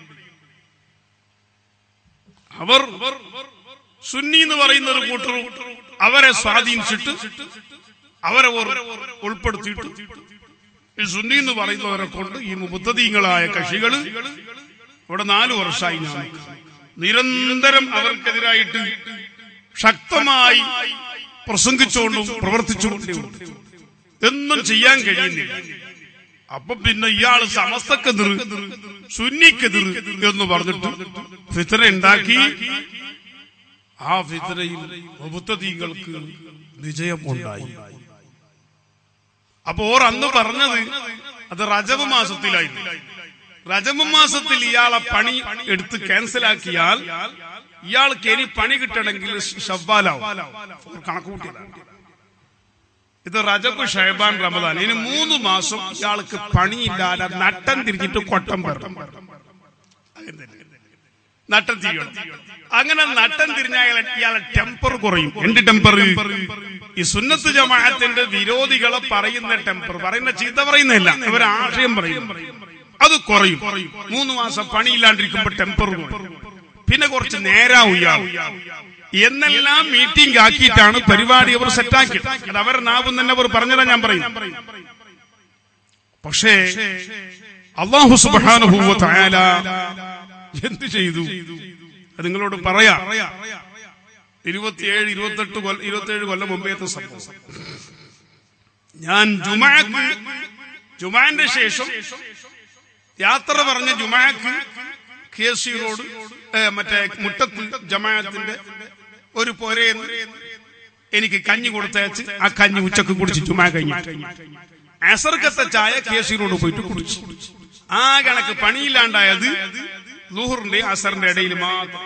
അവർ സുന്നി എന്ന് പറയുന്ന ഒരു കൂട്ടറും അവരെ സ്വാധീനിച്ചിട്ട് അവരെ ഒരു ഉൾപ്പെടുത്തിയിട്ട് ഈ സുന്നി എന്ന് പറയുന്നവരെ കൊണ്ട് ഈ മുബദ്ധീങ്ങളായ കക്ഷികൾ ഇവിടെ നാലു വർഷമായി ഞാൻ നിരന്തരം അവർക്കെതിരായിട്ട് ശക്തമായി പ്രസംഗിച്ചുകൊണ്ടും പ്രവർത്തിച്ചുകൊണ്ടും എന്നും ചെയ്യാൻ കഴിയുന്നില്ല അപ്പൊ പിന്നെ ഇയാൾ സമസ്തക്കെതിർ സുന്നിക്കെതിർ എന്ന് പറഞ്ഞിട്ട് ഫിത്തന ഉണ്ടാക്കി ആ ഫിത്തനയിൽ മുബത്തദീങ്ങൾക്ക് വിജയം ഉണ്ടായി അപ്പൊ ഓർ അന്ന് പറഞ്ഞത് അത് റജബ് മാസത്തിലായിരുന്നു റജബ് മാസത്തിൽ ഇയാളെ പണി എടുത്ത് ക്യാൻസലാക്കിയാൽ ഇയാൾക്ക് ഇനി പണി കിട്ടണമെങ്കിൽ ഷവ്വാലാവും ഓർ കണക്ക് കൂട്ടിയതാണ് ഇത് റജബ് ഷഹബാൻ റമദാൻ ഇനി മൂന്ന് മാസം ഇയാൾക്ക് പണിയില്ലാതെ നട്ടം തിരിഞ്ഞിട്ട് കൊട്ടം പെറും നട്ടം തിരിയണം അങ്ങനെ നട്ടം തിരിഞ്ഞാൽ ഇയാളെ ടെമ്പർ കുറയും എന്ത് ടെമ്പർ ഈ സുന്നത്ത് ജമാഅത്തിന്റെ വിരോധികളെ പറയുന്ന ടെമ്പർ പറയുന്ന ചീത്ത പറയുന്നില്ല ഇവർ ആശയം പറയും അത് കുറയും മൂന്ന് മാസം പണിയില്ലാണ്ടിരിക്കുമ്പോ ടെമ്പർ കുറയും പിന്നെ കുറച്ച് നേരാവും ഇയാൾ എന്നെല്ലാം മീറ്റിംഗ് ആക്കിയിട്ടാണ് പരിപാടി അവർ സെറ്റാക്കി അത് അവർ നാവും തന്നെ അവർ പറഞ്ഞതാ ഞാൻ പറയും പക്ഷേ അള്ളാഹു സുബാനുഭൂവ തായാല എന്ത് ചെയ്തു അത് നിങ്ങളോട് പറയാം ഇരുപത്തിയേഴ് ഇരുപത്തെട്ട് കൊല്ലം ഇരുപത്തിയേഴ് കൊല്ലം മുമ്പേത്തെ സംഭവം ഞാൻ ജുമാക്ക് ജുമാന്റെ ശേഷം യാത്ര പറഞ്ഞ ജുമാക്ക് കെ സി റോഡ് ഏ, മറ്റേ മുട്ടത്ത് ജമാഅത്തിന്റെ ഒരു പോരയെന്ന് എനിക്ക് കഞ്ഞി കൊടുത്തയച്ച് ആ കഞ്ഞി ഉച്ചക്ക് കുടിച്ച് ചുമ്മാ കഴിഞ്ഞു അസർക്കത്തെ ചായ കെ സി റോഡ് പോയിട്ട് കുടിച്ചു ആ കണക്ക് പണിയില്ലാണ്ടായത് ലൂഹറിന്റെ അസറിന്റെ ഇടയിൽ മാത്രം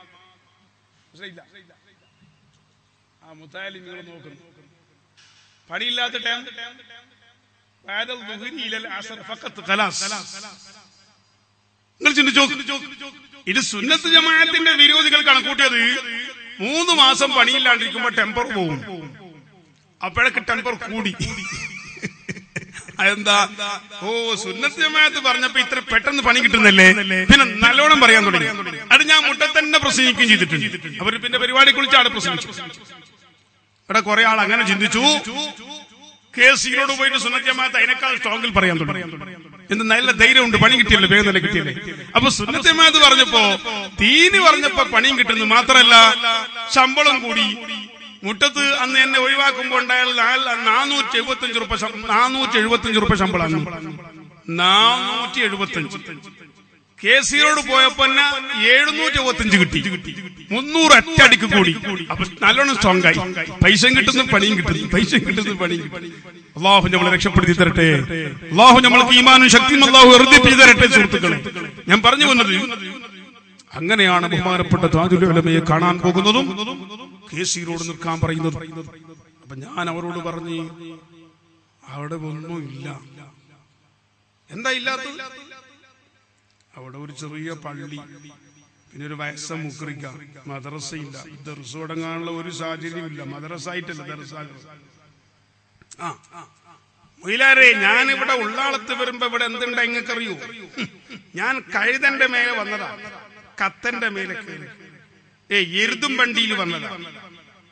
ആ മുത്തായാലും നിങ്ങൾ നോക്കുന്നു പണിയില്ലാത്ത ടൈം بعد الظهر إلى العصر فقط خلاص നിങ്ങൾ ചിന്തിച്ചോ ഇത് സുന്നത്ത് ജമാഅത്തിന്റെ വിരോധികൾ കണക്കൂട്ടിയത് മൂന്ന് മാസം പണിയില്ലാണ്ടിരിക്കുമ്പോ ടെമ്പർ പോകും അപ്പോഴൊക്കെ ടെമ്പർ കൂടി അതെന്താ ഓ സുന്നത്ത് ജമാഅത്ത് പറഞ്ഞപ്പോ ഇത്ര പെട്ടെന്ന് പണി കിട്ടുന്നല്ലേ പിന്നെ നല്ലോണം പറയാൻ തുടങ്ങി അത് ഞാൻ മുട്ട തന്നെ പ്രസംഗിക്കുകയും ചെയ്തിട്ടുണ്ട് അവർ പിന്നെ പരിപാടി കുറിച്ച് അവിടെ പ്രസംഗിച്ചു ഇവിടെ കുറെ ആൾ അങ്ങനെ ചിന്തിച്ചു കെ സിയോട് പോയിട്ട് സുന്നത്ത് ജമാഅത്ത് അതിനേക്കാൾ സ്ട്രോങ്ങിൽ പറയാൻ തുടങ്ങി എന്ത് നല്ല ധൈര്യമുണ്ട് പണി കിട്ടിയല്ലോ വേഗം തന്നെ കിട്ടിയല്ലേ അപ്പൊ സുന്നത്ത് ജമാഅത്ത് പറഞ്ഞപ്പോ തീനി പറഞ്ഞപ്പോ പണിയും കിട്ടുന്നു മാത്രല്ല ശമ്പളം കൂടി മുട്ടത്ത് അന്ന് എന്നെ ഒഴിവാക്കുമ്പോ ഉണ്ടായാൽ നാനൂറ്റി എഴുപത്തി റുപ്യ നാനൂറ്റി എഴുപത്തി റുപ്യ ശമ്പളം നാനൂറ്റി എഴുപത്തി അഞ്ച് കെ സിയോട് പോയപ്പോ എഴുന്നൂറ്റി എഴുപത്തിയഞ്ച് കിട്ടി മുന്നൂറ് അറ്റടിക്ക് കൂടി അപ്പൊ നല്ലോണം സ്ട്രോങ് ആയി പൈസ കിട്ടുന്നു പണിയും കിട്ടുന്നു പൈസ കിട്ടുന്നു പണിയും കിട്ടുന്നു അള്ളാഹു നമ്മളെ രക്ഷപ്പെടുത്തി തരട്ടെ അള്ളാഹു നമ്മൾക്ക് ഈമാനും ശക്തിയും അള്ളാഹു വർദ്ധിപ്പിച്ചു തരട്ടെ സുഹൃത്തുക്കളെ ഞാൻ പറഞ്ഞു വന്നത് അങ്ങനെയാണ് ബഹുമാനപ്പെട്ട താജുലമയെ കാണാൻ പോകുന്നതും കെ സിയിലോട് നിൽക്കാൻ പറയുന്നതും അപ്പൊ ഞാൻ അവരോട് പറഞ്ഞ് അവിടെ ഒന്നുമില്ല എന്താ ഇല്ലാത്തത് അവിടെ ഒരു ചെറിയ പള്ളി പിന്നെ ഒരു വയസ്സ മുക്രിക്ക മദ്രസയില്ല ദർസ് തുടങ്ങാനുള്ള ഒരു സാഹചര്യമില്ല മദ്രസ ആയിട്ടല്ല ദർസ ആ മൊയിലാരെ ഞാൻ ഇവിടെ ഉള്ളാളത്ത് വരുമ്പോ ഇവിടെ എന്തുണ്ട് എങ്ങക്കറിയൂ ഞാൻ കഴുതന്റെ മേലെ വന്നതാ കത്തന്റെ മേലെ കയറി ഏ എരുതും വണ്ടിയിൽ വന്നതാ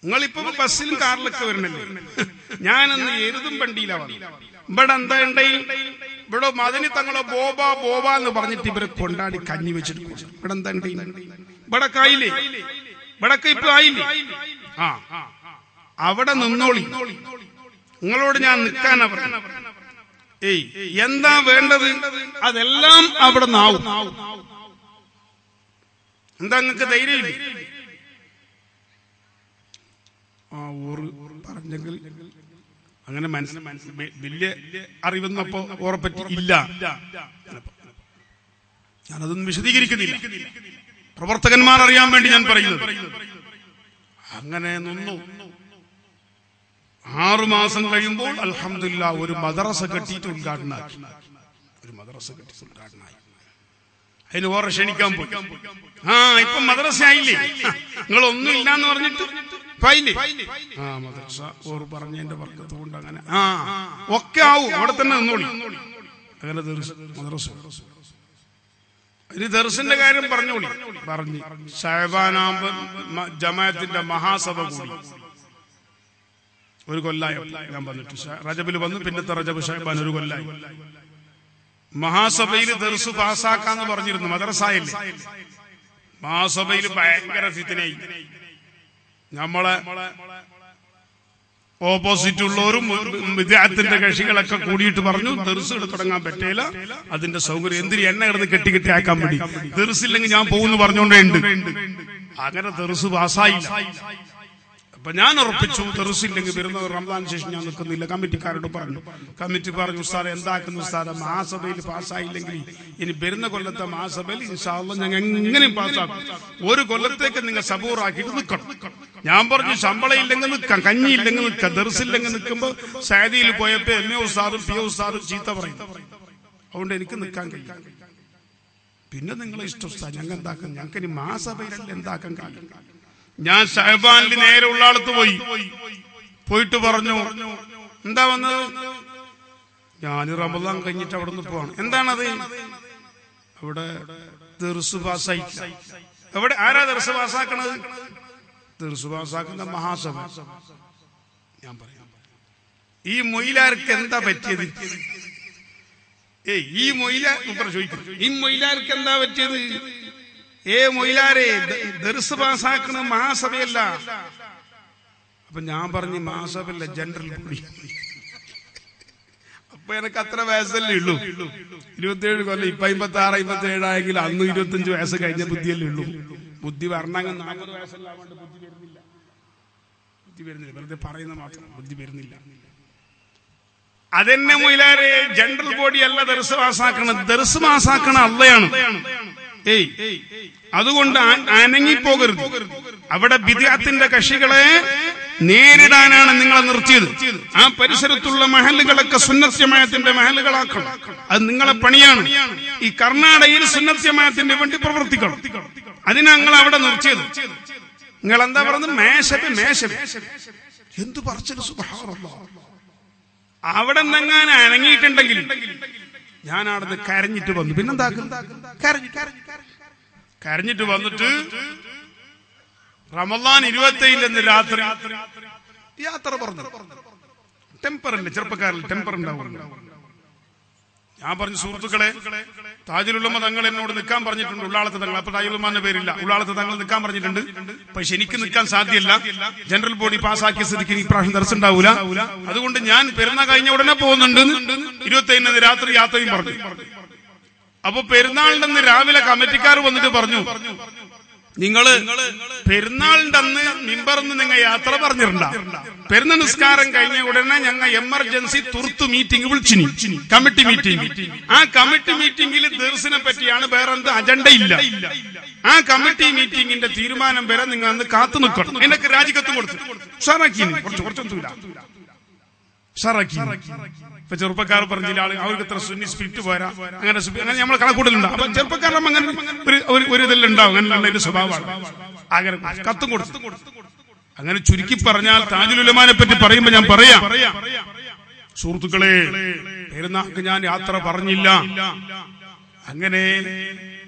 നിങ്ങളിപ്പോ ബസ്സിലും കാറിലൊക്കെ വരണല്ലേ ഞാനന്ന് എരുതും വണ്ടിയിലാ വന്നത് ഇവിടെ എന്താ ഉണ്ടേ ഇവിടെ മദനി തങ്ങളെ ബോബ ബോബ എന്ന് പറഞ്ഞിട്ട് ഇവരെ കൊണ്ടാടി കഞ്ഞി വെച്ചിട്ട് കുടിച്ചു. ഇവിടെ എന്താ ഉണ്ടേ ഇവിടെ ആയില്ലേ ഇവിടെ ഇപ്പൊ ആയില്ലേ ആ അവിടെ നിന്നോളി നിങ്ങളോട് ഞാൻ നിൽക്കാനാ പറഞ്ഞു ഏയ് എന്താ വേണ്ടത് അതെല്ലാം അവിടെ നാവും എന്താ നിങ്ങൾക്ക് ധൈര്യമില്ലേ ആ ഊറ് പറഞ്ഞെങ്കിൽ അങ്ങനെ മനസ്സിൽ വലിയ അറിവെന്നപ്പോ ഓർപ്പറ്റി ഇല്ല ഞാനതൊന്നും വിശദീകരിക്കുന്നില്ല പ്രവർത്തകന്മാർ അറിയാൻ വേണ്ടി ഞാൻ പറയുന്നത് അങ്ങനെ നിന്നു ആറുമാസം കഴിയുമ്പോൾ അൽഹംദുലില്ലാ ഒരു മദ്രസ കെട്ടിയിട്ട് ഉദ്ഘാടനമാക്കി ഒരു മദ്രസ കെട്ടി ഉദ്ഘാടനമായി അതിന് ഓറെ ക്ഷണിക്കാൻ പോയി ആ ഇപ്പൊ മദ്രസ ആയില്ലേ നിങ്ങൾ ഒന്നും ഇല്ലാന്ന് പറഞ്ഞിട്ട് ഇപ്പൊ ആയില്ലേ ആ മദ്രസ ഓറ് പറഞ്ഞതിന്റെ വർക്കത്ത് കൊണ്ട് അങ്ങനെ ആ ഒക്കെ ആവും അവിടെ തന്നെ നിന്നോളി അങ്ങനെ ദർസ്- മദ്രസ ഇനി ദർസിന്റെ കാര്യം പറഞ്ഞോളി പറഞ്ഞു ഷഹബാനാമ്പ് ജമാഅത്തിന്റെ മഹാസഭ കൂടി ഒരു കൊല്ലായി ഞാൻ വന്നിട്ട് ഷ- റജബിൽ വന്നു പിന്നത്തെ റജബ് ഷഹബാൻ ഒരു കൊല്ലായി മഹാസഭയിൽ ദർസ് പാസ്സാക്കാന്ന് പറഞ്ഞിരുന്നു മദ്രസായില്ലേ മഹാസഭയിൽ ഭയങ്കര ഫിത്തിനായി നമ്മളെ ഓപ്പോസിറ്റ് ഉള്ളവരും വിദ്യാർത്ഥിന്റെ കക്ഷികളൊക്കെ കൂടിയിട്ട് പറഞ്ഞു ദർസ് തുടങ്ങാൻ പറ്റില്ല അതിന്റെ സൗകര്യം എന്തിന് എണ്ണ കിടന്ന് കെട്ടി കെട്ടി ആക്കാൻ വേണ്ടി ദർസില്ലെങ്കിൽ ഞാൻ പോകുന്നു പറഞ്ഞോണ്ടേ ഉണ്ട് അങ്ങനെ ദർസ് പാസ്സായില്ല അപ്പൊ ഞാൻ ഉറപ്പിച്ചു തെറുസില്ലെങ്കിൽ വരുന്ന റംസാൻ ശേഷം ഞാൻ നിൽക്കുന്നില്ല കമ്മിറ്റിക്കാരോട് പറഞ്ഞു കമ്മിറ്റി പറഞ്ഞു ഉസ്താദ് എന്താക്കുന്നു ഉസ്താദ് മഹാസഭയിൽ പാസ്സായില്ലെങ്കിൽ ഇനി വരുന്ന കൊല്ലത്തെ മഹാസഭയിൽ ഇൻഷാല്ല ഞങ്ങൾ എങ്ങനെയും പാസ്സാക്കും ഒരു കൊല്ലത്തേക്ക് നിങ്ങൾ സബൂറാക്കിയിട്ട് നിൽക്കണം ഞാൻ പറഞ്ഞു ശമ്പളം ഇല്ലെങ്കിൽ നിൽക്കാം കഞ്ഞി ഇല്ലെങ്കിൽ നിൽക്കാം ദർസില്ലെങ്കിൽ നിൽക്കുമ്പോ സാദിയിൽ പോയപ്പോ എം എ ഉസ്താദും പി എ ഉസ്താദും ചീത്ത പറയും അതുകൊണ്ട് എനിക്ക് നിൽക്കാൻ കഴിയും പിന്നെ നിങ്ങളെ ഇഷ്ടം ഉസ്താദ് ഞങ്ങൾ എന്താക്കാൻ ഞങ്ങൾക്ക് ഇനി മഹാസഭയിലല്ല എന്താക്കാൻ കഴിയും ഞാൻ ഷഹബാനിൽ നേരെ ഉള്ള ആളത്ത് പോയി പോയിട്ട് പറഞ്ഞു എന്താ വന്നത് ഞാൻ റമദാൻ കഴിഞ്ഞിട്ട് അവിടെ നിന്ന് പോവാണ് എന്താണത് അവിടെ ദർസ് പാസ്സായിട്ടില്ല എവിടെ ആരാ ദർസ് പാസ്സാക്കണത് ദർസ് പാസ്സാക്കുന്ന മഹാസഭ ഞാൻ പറയാം ഈ മൊയിലാർക്ക് എന്താ പറ്റിയത് ഏയ് ഈ മൊയിലാർ ഇപ്പറ ചോദിക്കുന്നു ഈ മൊയിലാർക്ക് എന്താ പറ്റിയത് ഏ മൊയിലാരെ ദ- ദർസ് പാസ്സാക്കണ മഹാസഭയല്ല അപ്പൊ ഞാൻ പറഞ്ഞു മഹാസഭയല്ല ജനറൽ ബോഡി അപ്പൊ എനിക്ക് അത്ര വയസ്സല്ലേ ഉള്ളൂ ഇരുപത്തിയേഴ് കൊല്ലം ഇപ്പൊ അമ്പത്തി ആറ് അമ്പത്തി ഏഴായെങ്കിൽ അന്ന് ഇരുപത്തിയഞ്ച് വയസ്സ് കഴിഞ്ഞ ബുദ്ധിയല്ലേ ഉള്ളൂ ബുദ്ധി വരണങ്ങ് നാൽപ്പത് വയസ്സല്ലാണ്ട് ബുദ്ധി വരുന്നില്ല ബുദ്ധി വരുന്നില്ല വെറുതെ പറയുന്ന മാത്രം ബുദ്ധി വരുന്നില്ല അതെന്നെ മൊയിലാരെ ജനറൽ ബോഡി അല്ല ദർസ് പാസ്സാക്കണം ദർസ് പാസ്സാക്കണ അല്ലയാണ് ഏയ് അതുകൊണ്ട് ആ- അനങ്ങിപ്പോകരുത് അവിടെ ബിദ്യാത്തിന്റെ കക്ഷികളെ നേരിടാനാണ് നിങ്ങളെ നിർത്തിയത് ആ പരിസരത്തുള്ള മഹലുകളൊക്കെ സുന്നത്യമയത്തിന്റെ മഹലുകളാക്കണം അത് നിങ്ങളെ പണിയാണ് ഈ കർണാടകയിൽ സുന്നത്യമയത്തിന്റെ വേണ്ടി പ്രവർത്തിക്കണം അതിനാ നിങ്ങൾ അവിടെ നിർത്തിയത് നിങ്ങൾ എന്താ പറയുന്നത് മേശപ്പ് മേശപ്പ് എന്തു പറച്ചത് സുബഹാറല്ലാ അവിടെ നിന്നെങ്ങാൻ അനങ്ങിയിട്ടുണ്ടെങ്കിൽ ഞാൻ അവിടുന്ന് കരഞ്ഞിട്ട് വന്നു പിന്നെന്താക്കും കരഞ്ഞു കരഞ്ഞിട്ട് വന്നിട്ട് റമദാൻ ഇരുപത്തേഴിലെന്ന് രാത്രി യാത്ര പറഞ്ഞു ടെമ്പർ അല്ലേ ചെറുപ്പക്കാരിൽ ടെമ്പർ ഉണ്ടാവും ഞാൻ പറഞ്ഞു സുഹൃത്തുക്കളെ താജുലുള്ളമ്മ തങ്ങൾ എന്നോട് നിൽക്കാൻ പറഞ്ഞിട്ടുണ്ട് ഉള്ളാളത്ത് തങ്ങൾ അപ്പൊ താജുലുമാന്റെ പേരില്ല ഉള്ളാളത്ത് തങ്ങൾ നിൽക്കാൻ പറഞ്ഞിട്ടുണ്ട് പക്ഷെ എനിക്ക് നിൽക്കാൻ സാധ്യമല്ല ജനറൽ ബോഡി പാസ്സാക്കിയ സ്ഥിതിക്ക് ഈ പ്രാവശ്യം ദർശനം ഉണ്ടാവൂല അതുകൊണ്ട് ഞാൻ പെരുന്നാൾ കഴിഞ്ഞ ഉടനെ പോകുന്നുണ്ട് ഇരുപത്തി രാത്രി യാത്രയും പറഞ്ഞു അപ്പൊ പെരുന്നാളിന്റെ അന്ന് രാവിലെ കമ്മിറ്റിക്കാർ വന്നിട്ട് പറഞ്ഞു നിങ്ങള് പെരുന്നാളിന്റെ അന്ന് മിമ്പർന്ന് നിങ്ങൾ യാത്ര പറഞ്ഞിട്ടുണ്ട പെരുന്ന നിസ്കാരം കഴിഞ്ഞ ഉടനെ ഞങ്ങൾ എമർജൻസി തുർത്തു മീറ്റിംഗ് വിളിച്ചിനി കമ്മിറ്റി മീറ്റിംഗ് ആ കമ്മിറ്റി മീറ്റിംഗിൽ ദർശനെ പറ്റിയാണ് വേറെ എന്ത് അജണ്ട ഇല്ല ആ കമ്മിറ്റി മീറ്റിംഗിന്റെ തീരുമാനം വരെ നിങ്ങൾ അന്ന് കാത്തു നിൽക്കണം എന്നൊക്കെ രാജിക്കത്ത് കൊടുത്തു ഉഷാറാക്കി കുറച്ച് കുറച്ചൊന്നുമില്ല ഉഷാറാക്കി ഇപ്പൊ ചെറുപ്പക്കാർ പറഞ്ഞില്ല ആള് അവർക്ക് ഇത്ര സുന്നി സ്പിരിറ്റ് പോരാ അങ്ങനെ സുബി- അങ്ങനെ നമ്മൾ കണക്കൂട്ടലുണ്ട് അപ്പൊ ചെറുപ്പക്കാരുടെ അങ്ങനെ ഒരു ഒരു- ഒരു ഇതെല്ലാം ഉണ്ടാവും അങ്ങനെയുള്ള ഒരു സ്വഭാവമാണ് അങ്ങനെ കത്തും കൊടുത്തു അങ്ങനെ ചുരുക്കി പറഞ്ഞാൽ താജുലുലമാനെ പറ്റി പറയുമ്പോ ഞാൻ പറയാം സുഹൃത്തുക്കളെ പെരുന്നാൾക്ക് ഞാൻ യാത്ര പറഞ്ഞില്ല അങ്ങനെ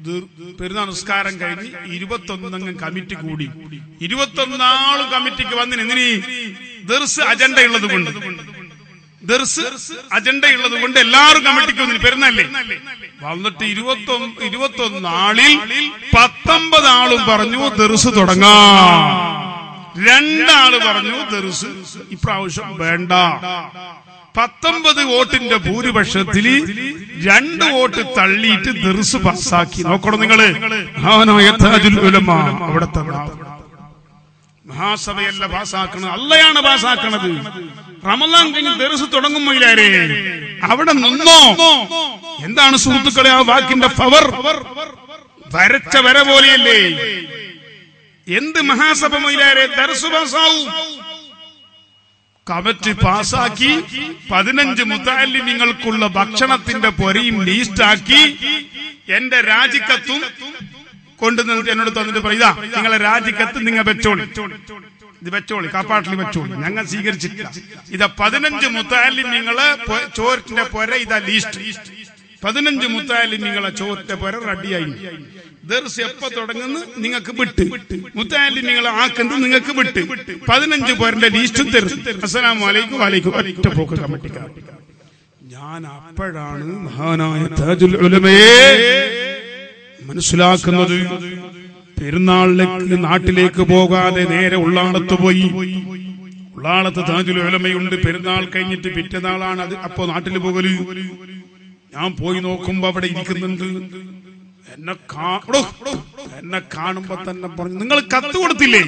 ദീർ- പെരുന്നാൾ നിസ്കാരം കഴിഞ്ഞ് ഇരുപത്തൊന്നംഗം കമ്മിറ്റി കൂടി ഇരുപത്തൊന്നാളും കമ്മിറ്റിക്ക് വന്നിന് എന്തിനീ ദർസ് അജണ്ട ഉള്ളത് കൊണ്ട് ദർസ് അജണ്ട ഉള്ളത് കൊണ്ട് എല്ലാവരും കമ്മിറ്റിക്ക് വന്നിന് പെരുന്നല്ലേ വന്നിട്ട് ഇരുപത്തൊന്ന് ഇരുപത്തൊന്നാളിൽ പത്തൊമ്പത് ആളും പറഞ്ഞു ദർസ് തുടങ്ങാം രണ്ടാള് പറഞ്ഞു ദർസ് ഇപ്രാവശ്യം വേണ്ട പത്തൊമ്പത് വോട്ടിന്റെ ഭൂരിപക്ഷത്തിൽ രണ്ട് വോട്ട് തള്ളിയിട്ട് ദർസ് പാസ്സാക്കി നോക്കണം നിങ്ങള് മഹാനായ താജുൽ ഉലമ അവിടത്തെ മഹാസഭയല്ല പാസ്സാക്കണത് അല്ലയാണ് പാസ്സാക്കണത് റമലാൻ കഴിഞ്ഞ് ദർസ് തുടങ്ങുമ്പോഴേ അവിടെ നിന്നോ എന്താണ് സുഹൃത്തുക്കളെ ആ വാക്കിന്റെ പവർ വരച്ച വര പോലെയല്ലേ എന്ത് മഹാസഭ മൊയിലാരെ ദർസ് പാസ്സാവും കമ്മിറ്റി പാസാക്കി പതിനഞ്ച് മുത്താലിമ്യങ്ങൾക്കുള്ള ഭക്ഷണത്തിന്റെ പൊരയും ലീസ്റ്റാക്കി എന്റെ രാജിക്കത്തും കൊണ്ടുവന്നിട്ട് എന്നോട് തന്നിട്ട് പറയുക നിങ്ങളെ രാജിക്കത്ത് നിങ്ങൾ വെച്ചോളി ഇത് വെച്ചോളി കാപ്പാട്ടിൽ വെച്ചോളി ഞങ്ങൾ സ്വീകരിച്ചിട്ടില്ല ഇതാ പതിനഞ്ച് മുത്താലിമ്യങ്ങള് പൊ- ചോറിന്റെ പൊര ഇതാ ലീസ്റ്റ് പതിനഞ്ച് മുത്താലിമ്യങ്ങളെ ചോറിന്റെ പൊര റെഡിയായി ദർസ് എപ്പോ തുടങ്ങുന്നു നിങ്ങൾക്ക് വിട്ട് മുത്താലിമ്യങ്ങളെ ആക്കുന്നത് നിങ്ങൾക്ക് വിട്ട് പതിനഞ്ച് പേരുടെ ലീസ്റ്റും തരും അസ്സലാം വലൈക്കും വലൈക്കും ഒറ്റ പോക്ക് കമ്മിറ്റിക്കാർ ഞാൻ അപ്പോഴാണ് മഹാനായ താജുൽ ഉലമയെ മനസ്സിലാക്കുന്നത് പെരുന്നാളിലേക്ക് നാട്ടിലേക്ക് പോകാതെ നേരെ ഉള്ളാളത്ത് പോയി ഉള്ളാളത്ത് താജുൽ ഉലമയുണ്ട് പെരുന്നാൾ കഴിഞ്ഞിട്ട് പിറ്റന്നാളാണ് അത് അപ്പോ നാട്ടിൽ പോകല് ഞാൻ പോയി നോക്കുമ്പോ അവിടെ ഇരിക്കുന്നുണ്ട് എന്നെ കാ- എടോ, എന്നെ കാണുമ്പോ തന്നെ പറഞ്ഞു നിങ്ങൾ കത്ത് കൊടുത്തില്ലേ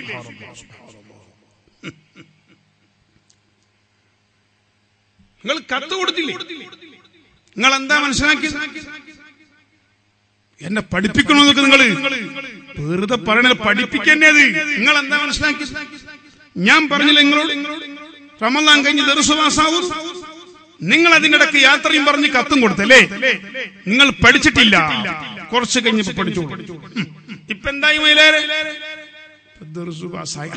നിങ്ങൾ കത്ത് കൊടുത്തില്ലേ നിങ്ങൾ എന്താ മനസ്സിലാക്കിയത് എന്നെ പഠിപ്പിക്കണമെന്നൊക്കെ നിങ്ങൾ വെറുതെ പറയണ പഠിപ്പിക്കന്നത് നിങ്ങൾ എന്താ മനസ്സിലാക്കിയത് ഞാൻ പറഞ്ഞില്ല നിങ്ങളോട് റമദാൻ കഴിഞ്ഞ് ദർശവാസാവും നിങ്ങൾ അതിനിടക്ക് യാത്രയും പറഞ്ഞ് കത്തും കൊടുത്തല്ലേ നിങ്ങൾ പഠിച്ചിട്ടില്ല കുറച്ച് കഴിഞ്ഞപ്പോ പഠിച്ചു ഇപ്പൊ എന്തായി മൈലേരെ ദർസുവാസായി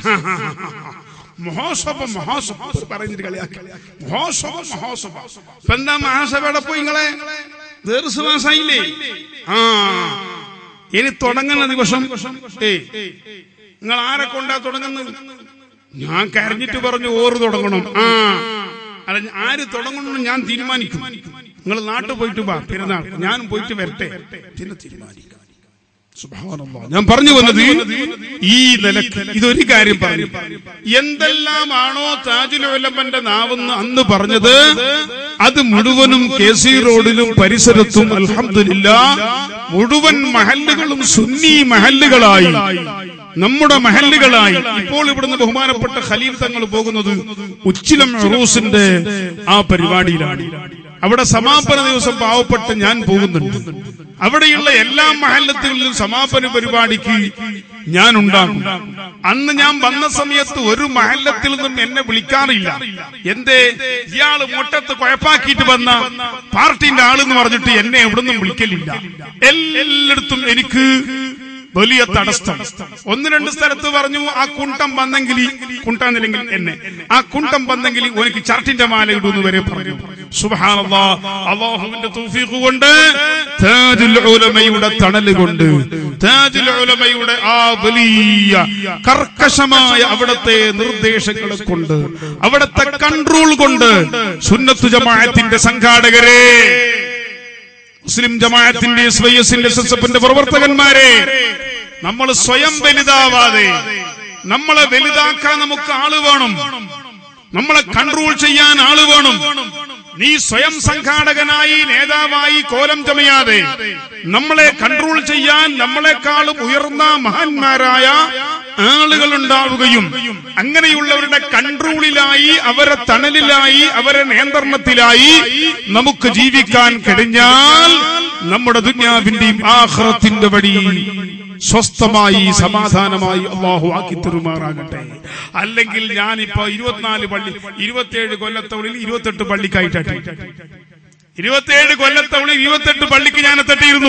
മഹോസഭ മഹോസഭ പറഞ്ഞിട്ട് കളിയാക്കി മഹോസഭ മഹോസഭ ഇപ്പൊ എന്താ മഹാസഭയുടെ പോയി നിങ്ങളെ ദീർഘമാസായില്ലേ ആ ഇനി തുടങ്ങുന്ന ദിവസം ഏ നിങ്ങൾ ആരെ കൊണ്ടാ തുടങ്ങുന്നത് ഞാൻ കരഞ്ഞിട്ട് പറഞ്ഞു ഓറ് തുടങ്ങണം ആ അല്ല ആര് തുടങ്ങണമെന്ന് ഞാൻ തീരുമാനിക്കും നിങ്ങൾ നാട്ടിൽ പോയിട്ട് വാ പെരുന്നാൾ ഞാനും പോയിട്ട് വരട്ടെ പിന്നെ തീരുമാനിക്കാം സുബ്ഹാനല്ലാഹ്. ഞാൻ പറഞ്ഞു വന്നത് ഈ നിലക്ക് ഇതൊരു കാര്യം പറഞ്ഞു എന്തെല്ലാമാണോ താജുലോലപ്പന്റെ നാവെന്ന് അന്ന് പറഞ്ഞത് അത് മുഴുവനും കെ സി റോഡിലും പരിസരത്തും അൽഹംദുലില്ല മുഴുവൻ മഹല്ലുകളും സുന്നി മഹല്ലുകളായി നമ്മുടെ മഹല്ലുകളായി ഇപ്പോൾ ഇവിടുന്ന് ബഹുമാനപ്പെട്ട ഖലീൽ തങ്ങൾ പോകുന്നത് ഉച്ചിലം റൂസിന്റെ ആ പരിപാടിയിലാണ് അവിടെ സമാപന ദിവസം പാവപ്പെട്ട് ഞാൻ പോകുന്നുണ്ട് അവിടെയുള്ള എല്ലാ മഹല്ലത്തുകളിലും സമാപന പരിപാടിക്ക് ഞാൻ ഉണ്ടാകും അന്ന് ഞാൻ വന്ന സമയത്ത് ഒരു മഹല്ലത്തിൽ നിന്നും എന്നെ വിളിക്കാറില്ല എന്തേ ഇയാള് മുട്ടത്ത് കുഴപ്പാക്കിയിട്ട് വന്ന പാർട്ടിന്റെ ആളെന്ന് പറഞ്ഞിട്ട് എന്നെ എവിടുന്നും വിളിക്കലില്ല എല്ലായിടത്തും എനിക്ക് വലിയ തടസ്സം ഒന്ന് രണ്ട് സ്ഥലത്ത് പറഞ്ഞു ആ കുണ്ടം വന്നെങ്കിൽ കുണ്ടാന്നില്ലെങ്കിൽ എന്നെ ആ കുണ്ടം വന്നെങ്കിൽ എനിക്ക് ചർട്ടിന്റെ മാല ഇടുന്നു വരെ പറഞ്ഞു സുബ്ഹാനല്ലാ അള്ളാഹുവിന്റെ തൗഫീഖ് കൊണ്ട് താജുൽ ഉലമയുടെ തണല് കൊണ്ട് താജുൽ ഉലമയുടെ ആ വലിയ കർക്കശമായ അവിടത്തെ നിർദ്ദേശങ്ങളെ കൊണ്ട് അവിടത്തെ കൺട്രോൾ കൊണ്ട് സുന്നത്തു ജമാഅത്തിന്റെ സംഘാടകരെ മുസ്ലിം ജമാഅത്തിന്റെ എസ് വൈ എസിന്റെ എസ് എസ് എഫിന്റെ പ്രവർത്തകന്മാരെ നമ്മൾ സ്വയം വലുതാവാതെ നമ്മളെ വലുതാക്കാൻ നമുക്ക് ആള് വേണം നമ്മളെ കൺട്രോൾ ചെയ്യാൻ ആള് വേണം നീ സ്വയം സംഘാടകനായി നേതാവായി കോലം ചമയാതെ നമ്മളെ കൺട്രോൾ ചെയ്യാൻ നമ്മളെക്കാളും ഉയർന്ന മഹാന്മാരായ ആളുകൾ ഉണ്ടാവുകയും അങ്ങനെയുള്ളവരുടെ കൺട്രോളിലായി അവരെ തണലിലായി അവരെ നിയന്ത്രണത്തിലായി നമുക്ക് ജീവിക്കാൻ കഴിഞ്ഞാൽ നമ്മുടെ ദുന്യാവിന്റെയും ആഹ്റത്തിന്റെ വഴി സ്വസ്ഥമായി സമാധാനമായി അള്ളാഹു ആക്കി തെരുമാറാകട്ടെ അല്ലെങ്കിൽ ഞാനിപ്പോ ഇരുപത്തിനാല് പള്ളി ഇരുപത്തിയേഴ് കൊല്ലത്തവളിൽ ഇരുപത്തെട്ട് പള്ളിക്കായിട്ടാട്ടി ഇരുപത്തിയേഴ് കൊല്ലത്തവളിൽ ഇരുപത്തെട്ട് പള്ളിക്ക് ഞാൻ എത്തട്ടിയിരുന്നു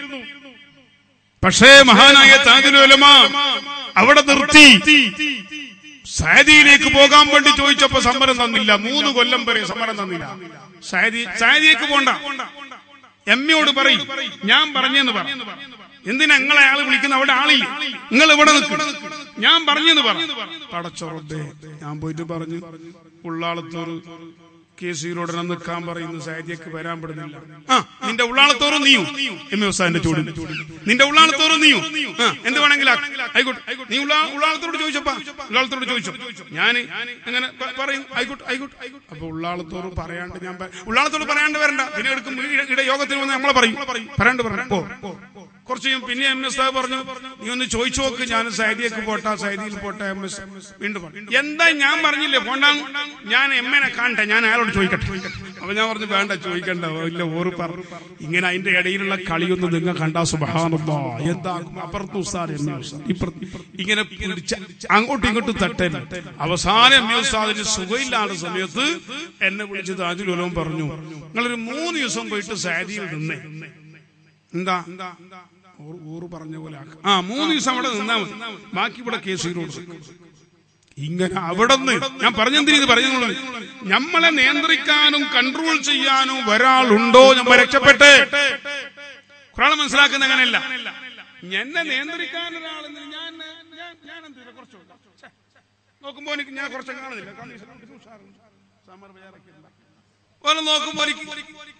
പക്ഷേ മഹാനായ താജുലോലമ അവിടെ നിർത്തി സാദിയിലേക്ക് പോകാൻ വേണ്ടി ചോദിച്ചപ്പോ സമരം തന്നില്ല മൂന്ന് കൊല്ലം വരെ സമരം തന്നില്ല സാദി സാദിയേക്ക് പോണ്ട എമ്മയോട് പറയും ഞാൻ പറഞ്ഞെന്ന് പറ എന്തിനാ നിങ്ങളെ ആള് വിളിക്കുന്ന അവിടെ ആളില്ല നിങ്ങൾ ഇവിടെ നിൽക്കും ഞാൻ പറഞ്ഞെന്ന് പറ പടച്ചോറബേ ഞാൻ പോയിട്ട് പറഞ്ഞു ഉള്ളാളത്തോറ് കേസിയിലൂടെ നിൽക്കാൻ പറയുന്നു സാരിയൊക്കെ വരാൻ പെടുന്നില്ല ആ നിന്റെ ഉള്ളാളത്തോറും നീയും എം എ ഉസ്താദിന്റെ ചൂട് നിന്റെ ഉള്ളാളത്തോറും നീയും ആ എന്ത് വേണമെങ്കിലും ആയിക്കോട്ടെ നീ ഉള്ളാ ഉള്ളാളത്തോട് ചോദിച്ചപ്പാ ഉള്ളാളത്തോട് ചോദിച്ചു ഞാൻ അങ്ങനെ പ- പറയും ആയിക്കോട്ടെ ആയിക്കോട്ടെ ആയിക്കോട്ടെ അപ്പൊ ഉള്ളാളത്തോട് പറയാണ്ട് ഞാൻ പ- ഉള്ളാളത്തോട് പറയാണ്ട് വരണ്ട പിന്നെ എടുക്കും ഇവിടെ യോഗത്തിന് വന്ന് നമ്മളെ പറയും പറയാണ്ട് പറയണ്ട പോ പോ. കുറച്ച് കഴിയുമ്പോ പിന്നെ എം എസ് സാഹിബ് പറഞ്ഞു നീ ഒന്ന് ചോദിച്ചു നോക്ക് ഞാൻ സൈദിയൊക്കെ പോട്ടെ സൈദിയിൽ പോട്ടെ എം എസ് വീണ്ടും പറഞ്ഞു എന്താ ഞാൻ പറഞ്ഞില്ലേ പോണ്ടാന്ന് ഞാൻ എം എനെ കാണട്ടെ ഞാൻ അയാളോട് ചോദിക്കട്ടെ അപ്പൊ ഞാൻ പറഞ്ഞു വേണ്ട ചോദിക്കണ്ട ഇല്ല ഓറ് പറഞ്ഞു ഇങ്ങനെ അതിന്റെ ഇടയിലുള്ള കളിയൊന്നും നിങ്ങൾ കണ്ടാ സുബഹാനല്ലാ എന്താ അപ്പുറത്ത് ഉസ്താദ് എം എ ഉസ്താദ് ഇപ്പുറത്ത് ഇങ്ങനെ പിടിച്ച അങ്ങോട്ടും ഇങ്ങോട്ടും തട്ടല്ല അവസാനം എം എ ഉസ്താദിന് സുഖമില്ലാത്ത സമയത്ത് എന്നെ വിളിച്ച് താജുൽ ഉലവും പറഞ്ഞു നിങ്ങളൊരു മൂന്ന് ദിവസം പോയിട്ട് സാരിയിൽ നിന്നേ എന്താ ഊറ് ഊറ് പറഞ്ഞ പോലെ ആക്കാം. ആ മൂന്ന് ദിവസം അവിടെ നിന്നാ മതി ബാക്കി ഇവിടെ കേസിലോട് ഇങ്ങനെ അവിടെ നിന്ന് ഞാൻ പറഞ്ഞെന്തിന് ഇത് പറഞ്ഞു നമ്മളെ നിയന്ത്രിക്കാനും കൺട്രോൾ ചെയ്യാനും ഒരാളുണ്ടോ നമ്മൾ രക്ഷപ്പെട്ടെ ഖുറാൻ മനസ്സിലാക്കുന്ന അങ്ങനെയല്ല എന്നെ നിയന്ത്രിക്കാൻ ഒരാളെന്ന് ഞാൻ ഞാൻ ഞാൻ എന്ത് ചെയ്തു? കുറച്ച് കൊടുക്കാം. ഛെ, നോക്കുമ്പോ എനിക്ക് ഞാൻ കുറച്ച് കാണുന്നില്ല കാണുന്നില്ല. ഉഷാറുണ്ട്. സാമ്പാർ ബേജാറാക്കി ഇല്ല. ഓനെ നോക്കുമ്പോ എനിക്ക്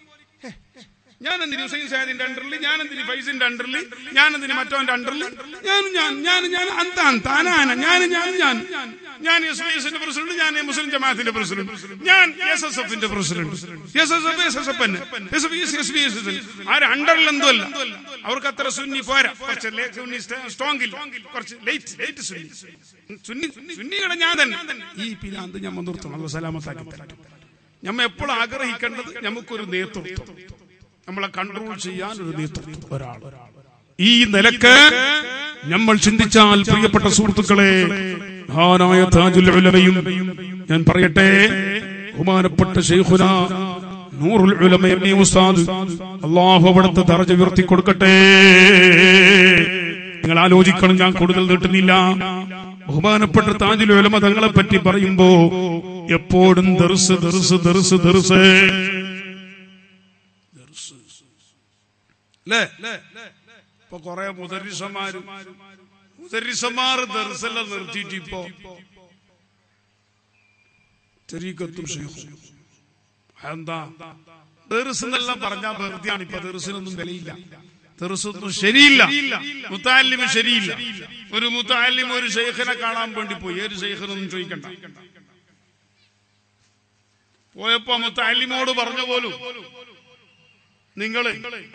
ഞാൻ എന്തിന് ഹുസൈൻ സാദിന്റെ അണ്ടറിൽ ഞാൻ എന്തിന് ഫൈസിന്റെ അണ്ടറിൽ ഞാൻ എന്തിന് മറ്റവന്റെ അണ്ടറിൽ ഞാൻ ഞാൻ ഞാൻ ഞാൻ അന്താൻ താനാന ഞാൻ ഞാൻ ഞാൻ ഞാൻ എസ് ബി എസിന്റെ പ്രസിഡന്റ് ഞാൻ മുസ്ലിം ജമാഅത്തിന്റെ പ്രസിഡന്റ് ഞാൻ എസ് എസ് എഫിന്റെ president S S F S S F S B S S B S ആര് അണ്ടറിൽ എന്തോ അല്ല അവർക്ക് അത്ര സുന്നി പോരാ കുറച്ച് ലേ- സുന്നി സ്ട്രോങ് ഇല്ല കുറച്ച് ലേറ്റ് ലേറ്റ് സുന്നി സുന്നി സുന്നിയുടെ ഞാൻ തന്നെ ഈ പിരാന്ത് ഞാൻ നിർത്തണം അല്ല സലാമത്താക്കി തരാം നമ്മ എപ്പോഴും ആഗ്രഹിക്കേണ്ടത് നമുക്കൊരു നേതൃത്വം നമ്മളെ കൺട്രോൾ ചെയ്യാൻ ഒരു നേതൃത്വം ഒരാൾ ഈ നിലക്ക് നമ്മൾ ചിന്തിച്ചാൽ പ്രിയപ്പെട്ട സുഹൃത്തുക്കളെ മഹാനായ താജുൽ ഉലമയും ഞാൻ പറയട്ടെ ബഹുമാനപ്പെട്ട ശൈഖുന നൂറുൽ ഉലമ എന്നീ ഉസ്താദ് അള്ളാഹു അവിടുത്തെ ദർജ ഉയർത്തി കൊടുക്കട്ടെ നിങ്ങൾ ആലോചിക്കണം ഞാൻ കൂടുതൽ നീട്ടുന്നില്ല ബഹുമാനപ്പെട്ട താജുൽ ഉലമ തങ്ങളെ പറ്റി പറയുമ്പോ എപ്പോഴും ദർസ് ദർസ് ദർസ് ദർസ് അല്ലേ ഇപ്പൊ കൊറേ മുദരിസമാരും മുദരിസമാർ ദർസെല്ലാം നിർത്തിയിട്ട് ഇപ്പോ തെരീക്കത്തും ശൈഖും എന്താ ദർസ് എന്നെല്ലാം പറഞ്ഞാൽ വെറുതെയാണ് ഇപ്പൊ ദർസിനൊന്നും വിലയില്ല ദർസൊന്നും ശരിയില്ല മുത്താലിമ് ശരിയില്ല ഒരു മുത്താലിം ഒരു ഷെയ്ഖിനെ കാണാൻ വേണ്ടി പോയി ഏത് ഷെയ്ഖിനൊന്നും ചോദിക്കണ്ട പോയപ്പോ മുത്താലിമോട് പറഞ്ഞു പോലും നിങ്ങള്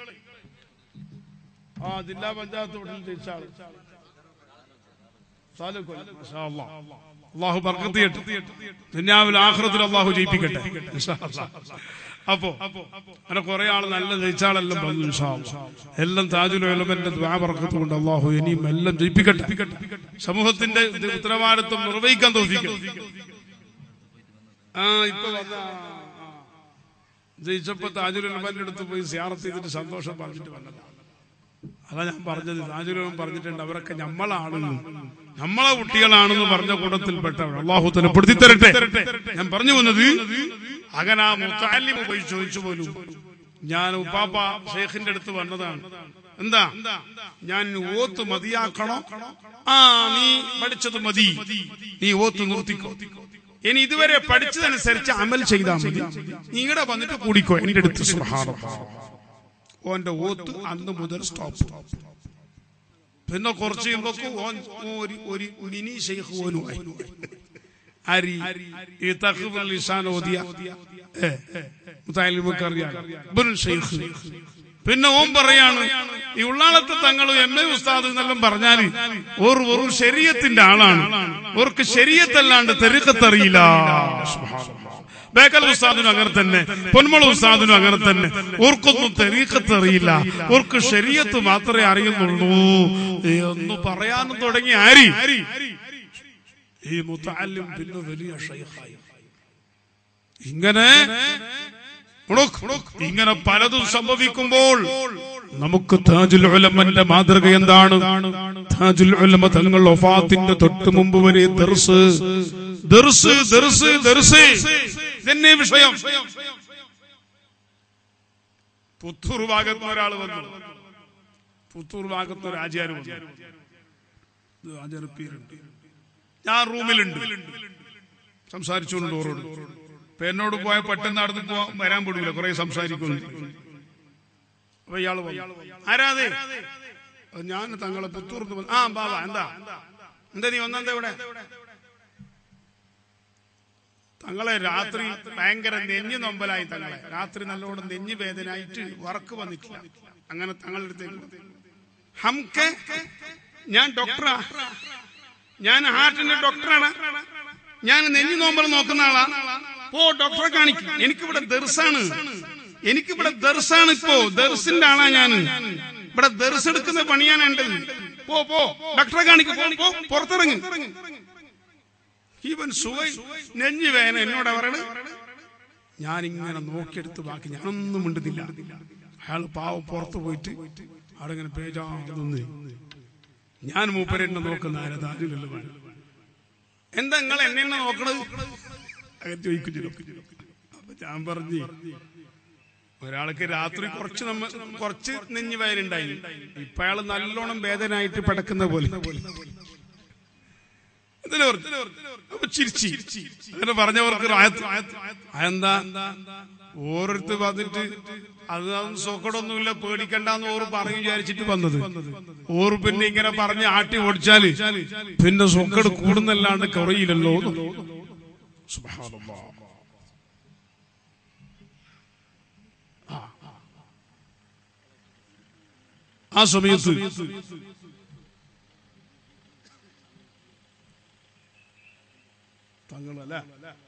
ആ ജില്ലാ പഞ്ചായത്ത് വീട്ടിൽ ജയിച്ച ആള് സാലിഹ് കൊല്ലം. മാഷാ അല്ലാ. അള്ളാഹു ബർക്കത്ത് ചെയ്യട്ടെ ദുന്യാവിൽ ആഹ്റത്തിൽ അള്ളാഹു ജയിപ്പിക്കട്ടെ ഇൻഷാ അല്ലാ. അപ്പോ അങ്ങനെ കുറെ ആൾ നല്ല ജയിച്ചാളെല്ലാം വന്നു ഇൻഷാ അല്ലാ. എല്ലാം താജുൽ ഉലമന്റെ ദ്വാബർക്കത്ത് കൊണ്ട് അള്ളാഹു ഇനിയും എല്ലാം ജയിപ്പിക്കട്ടെ സമൂഹത്തിന്റെ ഇത് ഉത്തരവാദിത്വം നിർവഹിക്കാൻ തോന്നിക്കണം ആ ഇപ്പൊ വന്ന ആ, ആ. ജയിച്ചപ്പോ താജുൽ ഉലമന്റെ അടുത്ത് പോയി സിയാറത്ത് ചെയ്തിട്ട് സന്തോഷം പറഞ്ഞിട്ട് വന്നതാണ് അതാ ഞാൻ പറഞ്ഞത് താജുലും പറഞ്ഞിട്ടുണ്ട് അവരൊക്കെ നമ്മളാണെന്ന് നമ്മളെ കുട്ടികളാണെന്ന് പറഞ്ഞ കൂട്ടത്തിൽപ്പെട്ടവർ അള്ളാഹു തന്നെ പെടുത്തി തരട്ടെ ഞാൻ പറഞ്ഞു വന്നത് അങ്ങനെ ആ മുത്താലിം പോയി ചോദിച്ചു പോലും ഞാൻ ഉപ്പാപ്പ ഷെയ്ഖിന്റെ അടുത്ത് വന്നതാണ് എന്താ ഞാൻ ഓത്ത് മതിയാക്കണോ ആ നീ പഠിച്ചത് മതി നീ ഓത്ത് നിർത്തിക്കോ ഇനി ഇതുവരെ പഠിച്ചതനുസരിച്ച് അമൽ ചെയ്താൽ മതി നീ ഇവിടെ വന്നിട്ട് കൂടിക്കോ എന്റെ അടുത്ത് സുബ്ഹാനല്ലാഹ് ഓന്റെ ഓത്ത് അന്ന് മുതൽ സ്റ്റോപ്പ് പിന്നെ കുറച്ച് കഴിയുമ്പോക്ക് ഓൻ ഒരു ഒരു മിനി ഷെയ്ഖ് ഓനുമായി അരി ഈ തഖ്ബുൽ ലിസാൻ ഓതിയ ഏ, മുത്താലിമൊക്കെ അറിയാം ഇബ്നുൽ ഷെയ്ഖ് പിന്നെ ഓൻ പറയാണ് ഈ ഉള്ളാളത്തെ തങ്ങളും എം എ ഉസ്താദ് എന്നെല്ലാം പറഞ്ഞാല് ഓർ വെറും ശരീരത്തിന്റെ ആളാണ് ഓർക്ക് ശരീരത്തല്ലാണ്ട് തെരുക്കത്തറിയില്ല സുബ്ഹാനല്ലാഹ്. ബേക്കൽ ഉസ്താദിനും അങ്ങനെ തന്നെ പൊന്മള ഉസ്താദിനും അങ്ങനെ തന്നെ ഓർക്കൊന്നും തെരീക്കത്ത് അറിയില്ല ഓർക്ക് ശരീരത്ത് മാത്രമേ അറിയുന്നുള്ളൂ എന്ന് പറയാനും തുടങ്ങി ആരി ഈ മുത്തല്ലും പിന്നെ വലിയ ഷൈഖായി ഇങ്ങനെ ഉണുക്ക്, ഉണുക്ക്, ഇങ്ങനെ പലതും സംഭവിക്കുമ്പോൾ നമുക്ക് താജുൽ ഉലമന്റെ മാതൃക എന്താണ് താജുൽ ഉലമ തങ്ങൾ ഒഫാത്തിന്റെ തൊട്ട് മുമ്പ് വരെ ദർസ് ദർസ് ദർസ് ദർസ് ഇതന്നെ വിഷയം പുത്തൂർ ഭാഗത്ത് ഒരാൾ വന്നു പുത്തൂർ ഭാഗത്ത് ഒരു ആചാരം വന്നു ഇത് ആചാര പേരുണ്ട് ഞാൻ റൂമിലുണ്ട് സംസാരിച്ചുകൊണ്ട് ഓരോട് ഇപ്പൊ എന്നോട് പോയ പെട്ടെന്ന് നടന്ന് പോവാൻ വരാൻ പെടൂല കുറെ സംസാരിക്കുന്നു അപ്പൊ ഇയാള് വന്നു. ആരാതെ "അത് ഞാൻ തങ്ങളെ പുത്തൂർന്ന് വന്നു ആ ബാബാ എന്താ എന്താ നീ ഒന്നെന്താ ഇവിടെ തങ്ങളെ രാത്രി ഭയങ്കര നെഞ്ഞു നൊമ്പലായി തങ്ങളെ രാത്രി നല്ലോണം നെഞ്ഞു വേദനായിട്ട് വർക്ക് വന്നിട്ടില്ല അങ്ങനെ തങ്ങളുടെ അടുത്തേക്ക് വന്നു. ഹംക്കെ ഞാൻ ഡോക്ടറാ ഞാൻ ഹാർട്ടിന്റെ ഡോക്ടറാണ് ഞാൻ നെഞ്ഞു നോമ്പൽ നോക്കുന്ന ആളാ പോ ഡോക്ടറെ കാണിക്കും എനിക്കിവിടെ ദർസാണ് എനിക്കിവിടെ ദർസാണ് ഇപ്പോ ദർസിന്റെ ആളാ ഞാൻ ഇവിടെ ദർസ് എടുക്കുന്ന പണിയാണ് എന്റെ പോ പോ ഡോക്ടറെ കാണിക്കും പോ, പോ പുറത്തിറങ്ങി ഈവൻ സുഖ നെഞ്ഞു വേന എന്നോട് പറയണ് ഞാൻ ഇങ്ങനെ നോക്കിയെടുത്ത് ബാക്കി ഞാനൊന്നും മിണ്ടുന്നില്ല അയാൾ പാവം പുറത്തു പോയിട്ട് അവിടെ ഇങ്ങനെ പേജാന്ന് ഞാൻ മൂപ്പരെന്നെ നോക്കുന്ന ആരതാരില്ലല്ലോ എന്താ നിങ്ങൾ എന്നെ എന്നെ നോക്കണത് അങ്ങനെ ചോദിക്കുന്നു അപ്പൊ ഞാൻ പറഞ്ഞു ഒരാൾക്ക് രാത്രി കുറച്ച് നമ്മ കുറച്ച് നെഞ്ഞു വയറുണ്ടായി ഇപ്പൊ അയാള് നല്ലോണം വേദനായിട്ട് പടക്കുന്ന പോലെ ഇതില് പറഞ്ഞു. അപ്പൊ ചിരിച്ചു അങ്ങനെ പറഞ്ഞവർക്ക് റായത്ത്. അതെന്താ ഓരോരുത്തർ വന്നിട്ട് അത് സോക്കടൊന്നുമില്ല പേടിക്കണ്ടെന്ന് ഓർ പറഞ്ഞു വിചാരിച്ചിട്ട് വന്നത് ഓർ പിന്നെ ഇങ്ങനെ പറഞ്ഞ് ആട്ടി ഓടിച്ചാല് പിന്നെ സൊക്കട് കൂടുന്നല്ലാണ്ട് കുറയില്ലല്ലോ സുബ്ഹാനല്ലാഹ്. ആ. ആ സമയത്ത് തങ്ങളല്ല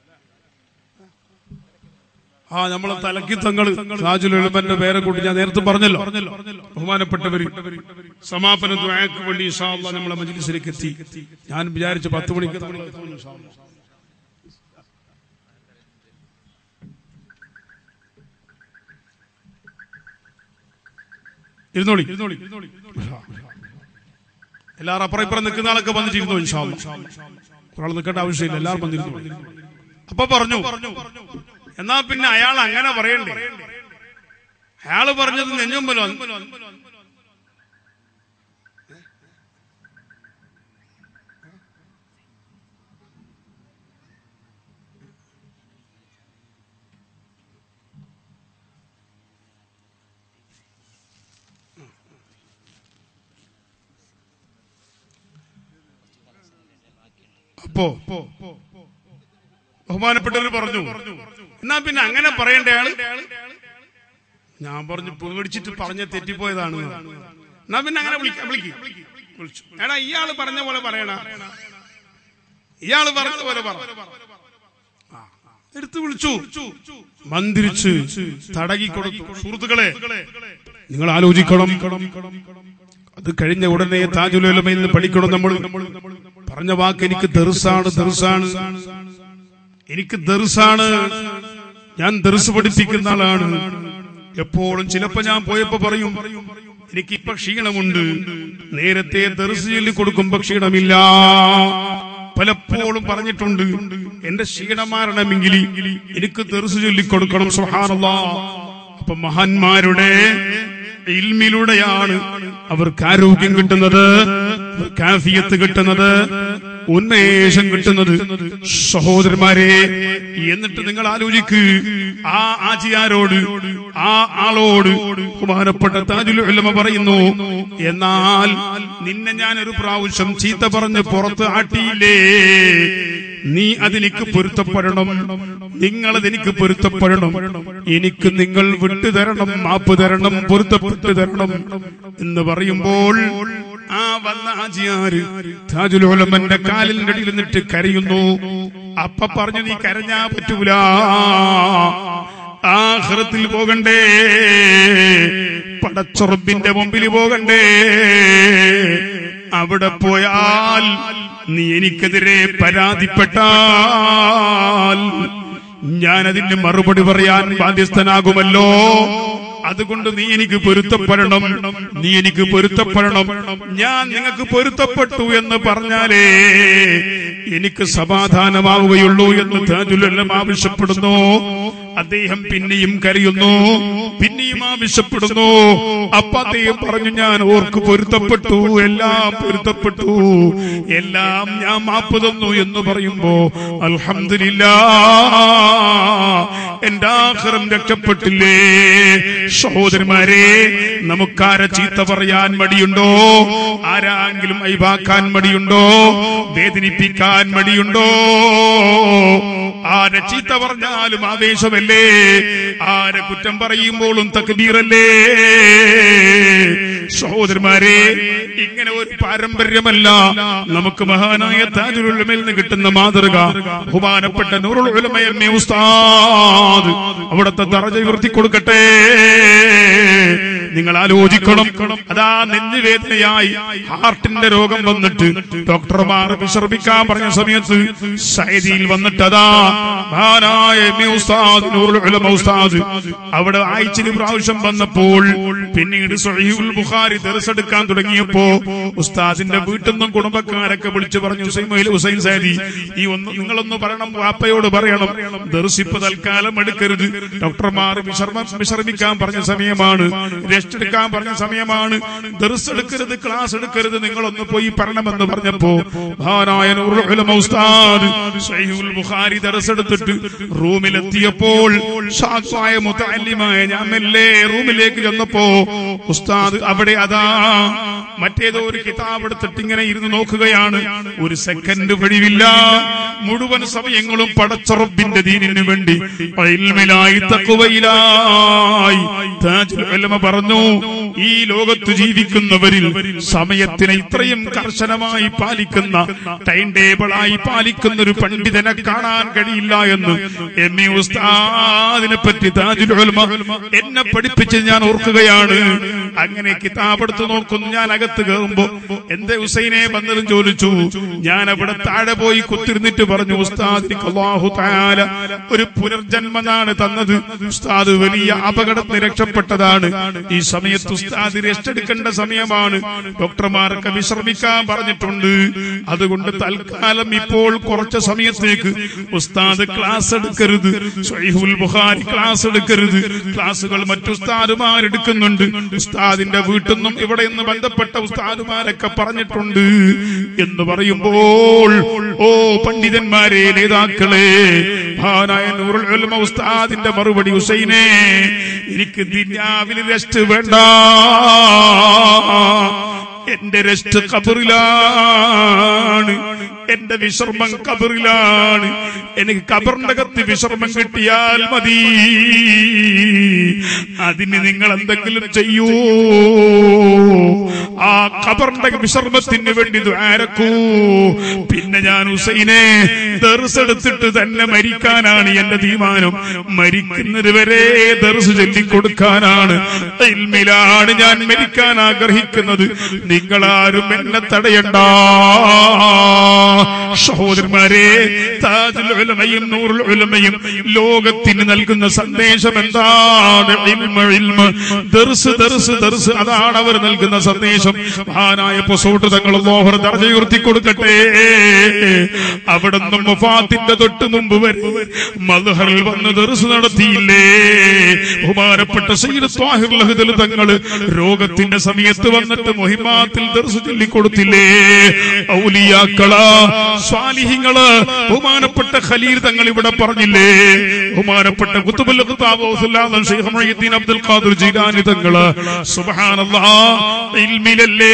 ആ നമ്മളെ തലക്കി തങ്ങൾ സാജുൽ എളുപ്പന്റെ പേരെ കൂട്ടി ഞാൻ നേരത്തെ പറഞ്ഞല്ലോ ബഹുമാനപ്പെട്ടവര് സമാപന ദ്വായക്ക് വേണ്ടി ഇൻഷാ അല്ലാഹ് നമ്മളെ മജ്ലിസിലേക്ക് എത്തി ഞാൻ വിചാരിച്ചു പത്ത് മണിക്ക് നമ്മൾ എത്തുമെന്ന് ഇൻഷാ അല്ലാഹ്. ഇരുന്നോളി ഇരുന്നോളി എല്ലാവരും അപ്പുറം ഇപ്പുറം നിൽക്കുന്ന ആളൊക്കെ വന്നിട്ടിരുന്നു ഇൻഷാ അല്ലാഹ്. ഒരാൾ നിൽക്കേണ്ട ആവശ്യമില്ല എല്ലാവരും വന്നിരുന്നു അപ്പൊ പറഞ്ഞു എന്നാ പിന്നെ അയാൾ അങ്ങനെ പറയണ്ടേ അയാള് പറഞ്ഞത് നെഞ്ഞുമ്പലോ അപ്പോ ബഹുമാനപ്പെട്ടവർ പറഞ്ഞു എന്നാ പിന്നെ അങ്ങനെ പറയേണ്ട ആള് ഞാൻ പറഞ്ഞു പേടിച്ചിട്ട് പറഞ്ഞ തെറ്റിപ്പോയതാണ് എന്നാ പിന്നെ അങ്ങനെ വിളിക്കാം വിളിക്കും വിളിച്ചു എടാ ഇയാള് പറഞ്ഞ പോലെ പറയണ ഇയാള് പറഞ്ഞ പോലെ പറ ആ, എടുത്ത് വിളിച്ചു മന്ദിരിച്ച് തടകി കൊടുത്തു സുഹൃത്തുക്കളെ നിങ്ങൾ ആലോചിക്കണം അത് കഴിഞ്ഞ ഉടനെ താജുലമയിൽ നിന്ന് പഠിക്കണം നമ്മൾ പറഞ്ഞ വാക്ക് എനിക്ക് ദർസാണ് ദർസാണ് എനിക്ക് ദർസാണ് ഞാൻ ദർസ് പഠിപ്പിക്കുന്ന ആളാണ് എപ്പോഴും ചിലപ്പോ ഞാൻ പോയപ്പോ പറയും എനിക്ക് ഇപ്പൊ ക്ഷീണമുണ്ട് നേരത്തെ ദർസ് ചൊല്ലി കൊടുക്കുമ്പോ ക്ഷീണമില്ല പലപ്പോഴും പറഞ്ഞിട്ടുണ്ട് എന്റെ ക്ഷീണം മാറണമെങ്കിൽ എനിക്ക് ദർസ് ചൊല്ലിക്കൊടുക്കണം സുഹാനല്ലാ അപ്പൊ മഹാന്മാരുടെ ഇൽമിലൂടെയാണ് അവർക്ക് ആരോഗ്യം കിട്ടുന്നത് അവർക്ക് ആഫിയത്ത് കിട്ടുന്നത് ഉന്മേഷം കിട്ടുന്നത് സഹോദരന്മാരെ എന്നിട്ട് നിങ്ങൾ ആലോചിക്ക് ആ ആജിയാരോട് ആ ആളോട് ബഹുമാനപ്പെട്ട താജുൽ ഉലമ പറയുന്നു എന്നാൽ നിന്നെ ഞാൻ ഒരു പ്രാവശ്യം ചീത്ത പറഞ്ഞ് പുറത്ത് ആട്ടിയില്ലേ നീ അതെനിക്ക് പൊരുത്തപ്പെടണം നിങ്ങൾ അതെനിക്ക് പൊരുത്തപ്പെടണം എനിക്ക് നിങ്ങൾ വിട്ടുതരണം മാപ്പ് തരണം പൊരുത്തപ്പെട്ടു തരണം എന്ന് പറയുമ്പോൾ ആ വന്ന ആജിയാര് താജുലോലമന്റെ കാലിന്റെ അടിയിൽ നിന്നിട്ട് കരയുന്നു അപ്പ പറഞ്ഞു നീ കരഞ്ഞാ പറ്റൂല ആഹ്റത്തിൽ പോകണ്ടേ പടച്ചുറപ്പിന്റെ മുമ്പിൽ പോകണ്ടേ അവിടെ പോയാൽ നീ എനിക്കെതിരെ പരാതിപ്പെട്ടാൽ ഞാൻ അതിന് മറുപടി പറയാൻ ബാധ്യസ്ഥനാകുമല്ലോ അതുകൊണ്ട് നീ എനിക്ക് പൊരുത്തപ്പെടണം നീ എനിക്ക് പൊരുത്തപ്പെടണം ഞാൻ നിങ്ങൾക്ക് പൊരുത്തപ്പെട്ടു എന്ന് പറഞ്ഞാലേ എനിക്ക് സമാധാനമാവുകയുള്ളൂ എന്ന് താജുലെല്ലാം ആവശ്യപ്പെടുന്നു അദ്ദേഹം പിന്നെയും കരയുന്നു പിന്നെയും ആവശ്യപ്പെടുന്നു അപ്പൊ അദ്ദേഹം പറഞ്ഞു ഞാൻ ഓർക്ക് പൊരുത്തപ്പെട്ടു എല്ലാം പൊരുത്തപ്പെട്ടു എല്ലാം ഞാൻ മാപ്പ് തന്നു എന്ന് പറയുമ്പോ അൽഹംദുലില്ല എന്റെ ആഹ്റം രക്ഷപ്പെട്ടില്ലേ സഹോദരന്മാരെ നമുക്കാരെ ചീത്ത പറയാൻ മടിയുണ്ടോ ആരാങ്കിലും ഐവാക്കാൻ മടിയുണ്ടോ വേദനിപ്പിക്കാൻ മടിയുണ്ടോ ആരെ ചീത്ത പറഞ്ഞാലും ആവേശമല്ലേ ആരെ കുറ്റം പറയുമ്പോഴും തക്ബീറല്ലേ സഹോദരന്മാരെ ഇങ്ങനെ ഒരു പാരമ്പര്യമല്ല നമുക്ക് മഹാനായ താജുലുള്ളമയിൽ നിന്ന് കിട്ടുന്ന മാതൃക ബഹുമാനപ്പെട്ട നൂറുൽ ഉലമയമ്മ ഉസ്താദ് അവിടുത്തെ തറജ ഉയർത്തി കൊടുക്കട്ടെ നിങ്ങൾ ആലോചിക്കണം അതാ നെഞ്ചുവേദനയായി ഹാർട്ടിന്റെ രോഗം വന്നിട്ട് ഡോക്ടർമാർ വിശ്രമിക്കാൻ പറഞ്ഞ സമയത്ത് സൈദിയിൽ വന്നിട്ട് അതാ മഹാനായ എം എ ഉസ്താദ് നൂറുൽ ഉലമ ഉസ്താദ് അവിടെ ആഴ്ചയിൽ പ്രാവശ്യം വന്നപ്പോൾ പിന്നീട് സഹീഹുൽ ബുഖാരി ദർസെടുക്കാൻ തുടങ്ങിയപ്പോ ഉസ്താദിന്റെ വീട്ടിൽ നിന്നും കുടുംബക്കാരൊക്കെ വിളിച്ചു പറഞ്ഞു ഹുസൈൻ മൊയ്ൽ ഹുസൈൻ സാദി ഈ ഒന്ന് നിങ്ങളൊന്ന് പറയണം വാപ്പയോട് പറയണം ദർസിപ്പ് തൽക്കാലം എടുക്കരുത് ഡോക്ടർമാർ വിശ്രമ വിശ്രമിക്കാൻ പറഞ്ഞ സമയമാണ് റെസ്റ്റ് എടുക്കാൻ പറഞ്ഞ സമയമാണ് ദർസ് എടുക്കരുത് ക്ലാസ് എടുക്കരുത് നിങ്ങളൊന്ന് പോയി പറയണമെന്ന് പറഞ്ഞപ്പോ മഹാനായ നൂറുൽ ഉലമ ഉസ്താദ് സഹീഹുൽ ബുഖാരി ദർസ് എടുത്തിട്ട് റൂമിലെത്തിയപ്പോൾ സാത്വായ മുത്തല്ലിമായ ഞാൻ മെല്ലെ റൂമിലേക്ക് ചെന്നപ്പോ ഉസ്താദ് അവിടെ അതാ മറ്റേതോ ഒരു കിതാബ് എടുത്തിട്ട് ഇങ്ങനെ ഇരുന്ന് നോക്കുകയാണ് ഒരു സെക്കൻഡ് വഴിവില്ല മുഴുവൻ സമയങ്ങളും പടച്ചറബിന്റെ ദീനിനു വേണ്ടി ഇൽമിലായി തക്കുവയിലായി താജുൽ ഉലമ പറഞ്ഞു ഈ ലോകത്ത് ജീവിക്കുന്നവരിൽ സമയത്തിനെ ഇത്രയും കർശനമായി പാലിക്കുന്ന ടൈം ടേബിളായി പാലിക്കുന്ന ഒരു പണ്ഡിതനെ കാണാൻ കഴിയില്ല എന്ന് എം ഇ ഉസ്താദിനെ പറ്റി താജുൽ ഉലമ എന്നെ പഠിപ്പിച്ച് ഞാൻ ഓർക്കുകയാണ് അങ്ങനെ കിതാബ് എടുത്ത് നോക്കുന്നു ഞാൻ അകത്ത് കയറുമ്പോ എന്റെ ഹുസൈനെ വന്നതും ചോദിച്ചു ഞാൻ അവിടെ താഴെ പോയി കുത്തിരുന്നിട്ട് പറഞ്ഞു ഉസ്താദിന് അള്ളാഹു താല ഒരു പുനർജന്മനാണ് തന്നത് ഉസ്താദ് വലിയ അപകടത്തിന് രക്ഷപ്പെട്ടതാണ് ഈ സമയത്ത് ഉസ്താദ് റെസ്റ്റ് എടുക്കേണ്ട സമയമാണ് ഡോക്ടർമാർക്ക് വിശ്രമിക്കാൻ പറഞ്ഞിട്ടുണ്ട് അതുകൊണ്ട് തൽക്കാലം ഇപ്പോൾ കുറച്ച് സമയത്തേക്ക് ഉസ്താദ് ക്ലാസ് എടുക്കരുത് സ്വൈഹുൽ ബുഖാരി ക്ലാസ് എടുക്കരുത് ക്ലാസുകൾ മറ്റു ഉസ്താദുമാരെടുക്കുന്നുണ്ട് ഉസ്താദിന്റെ വീട്ടിൽ നിന്നും ഇവിടെ നിന്ന് ബന്ധപ്പെട്ട ഉസ്താദുമാരൊക്കെ പറഞ്ഞിട്ടുണ്ട് എന്ന് പറയുമ്പോൾ ഓ പണ്ഡിതന്മാരെ നേതാക്കളെ മഹാനായ നൂറുൽ ഉലമ ഉസ്താദിന്റെ മറുപടി ഹുസൈനെ എനിക്ക് ദുനിയാവിൽ റെസ്റ്റ് വേണ്ട എന്റെ റെസ്റ്റ് കബറിലാണ് എന്റെ വിശ്രമം കബറിലാണ് എനിക്ക് കബറിന്റെ കത്ത് വിശ്രമം കിട്ടിയാൽ മതി അതിന് നിങ്ങൾ എന്തെങ്കിലും ചെയ്യൂ ആ ഖബറിന്റെ വിശ്രമത്തിന് വേണ്ടി ദ്വാരക്കൂ പിന്നെ ഞാൻ ഹുസൈനെ ദർസെടുത്തിട്ട് തന്നെ മരിക്കാനാണ് എന്റെ തീരുമാനം മരിക്കുന്നത് വരെ ദർസ് ചൊല്ലിക്കൊടുക്കാനാണ് ഇൽമിലാണ് ഞാൻ മരിക്കാൻ ആഗ്രഹിക്കുന്നത് നിങ്ങളാരും എന്നെ തടയണ്ട സഹോദരന്മാരെ താജുൽ ഉലമയും നൂറുൽ ഉലമയും ലോകത്തിന് നൽകുന്ന സന്ദേശം എന്താണ് ഇൽമ, ഇൽമ. ദർസ് ദർസ് ദർസ് അതാണ് അവർ നൽകുന്ന സന്ദേശം മഹാനായ പൊസോട്ട് തങ്ങൾ ലോഹർ ദർജയുർത്തി കൊടുക്കട്ടെ അവിടെ നിന്നും മുഫാത്തിന്റെ തൊട്ട് മുമ്പ് വരെ മദ്ഹറിൽ വന്ന് ദർസ് നടത്തിയില്ലേ ബഹുമാനപ്പെട്ട സയ്യിദ് ത്വാഹിർ ലഹദൽ തങ്ങൾ രോഗത്തിന്റെ സമയത്ത് വന്നിട്ട് മുഹിമാത്തിൽ ദർസ് ചൊല്ലിക്കൊടുത്തില്ലേ ഔലിയാക്കള് സ്വാലിഹിങ്ങള് ബഹുമാനപ്പെട്ട ഖലീൽ തങ്ങൾ ഇവിടെ പറഞ്ഞില്ലേ ബഹുമാനപ്പെട്ട കുത്തുബുൽ ഖുത്താബ് ഔസുല്ലാദൻ Sheikh Muhiyuddin Abdul Qadir Jilani തങ്ങള് സുബ്ഹാനല്ലാഹ് ഇൽമിലല്ലേ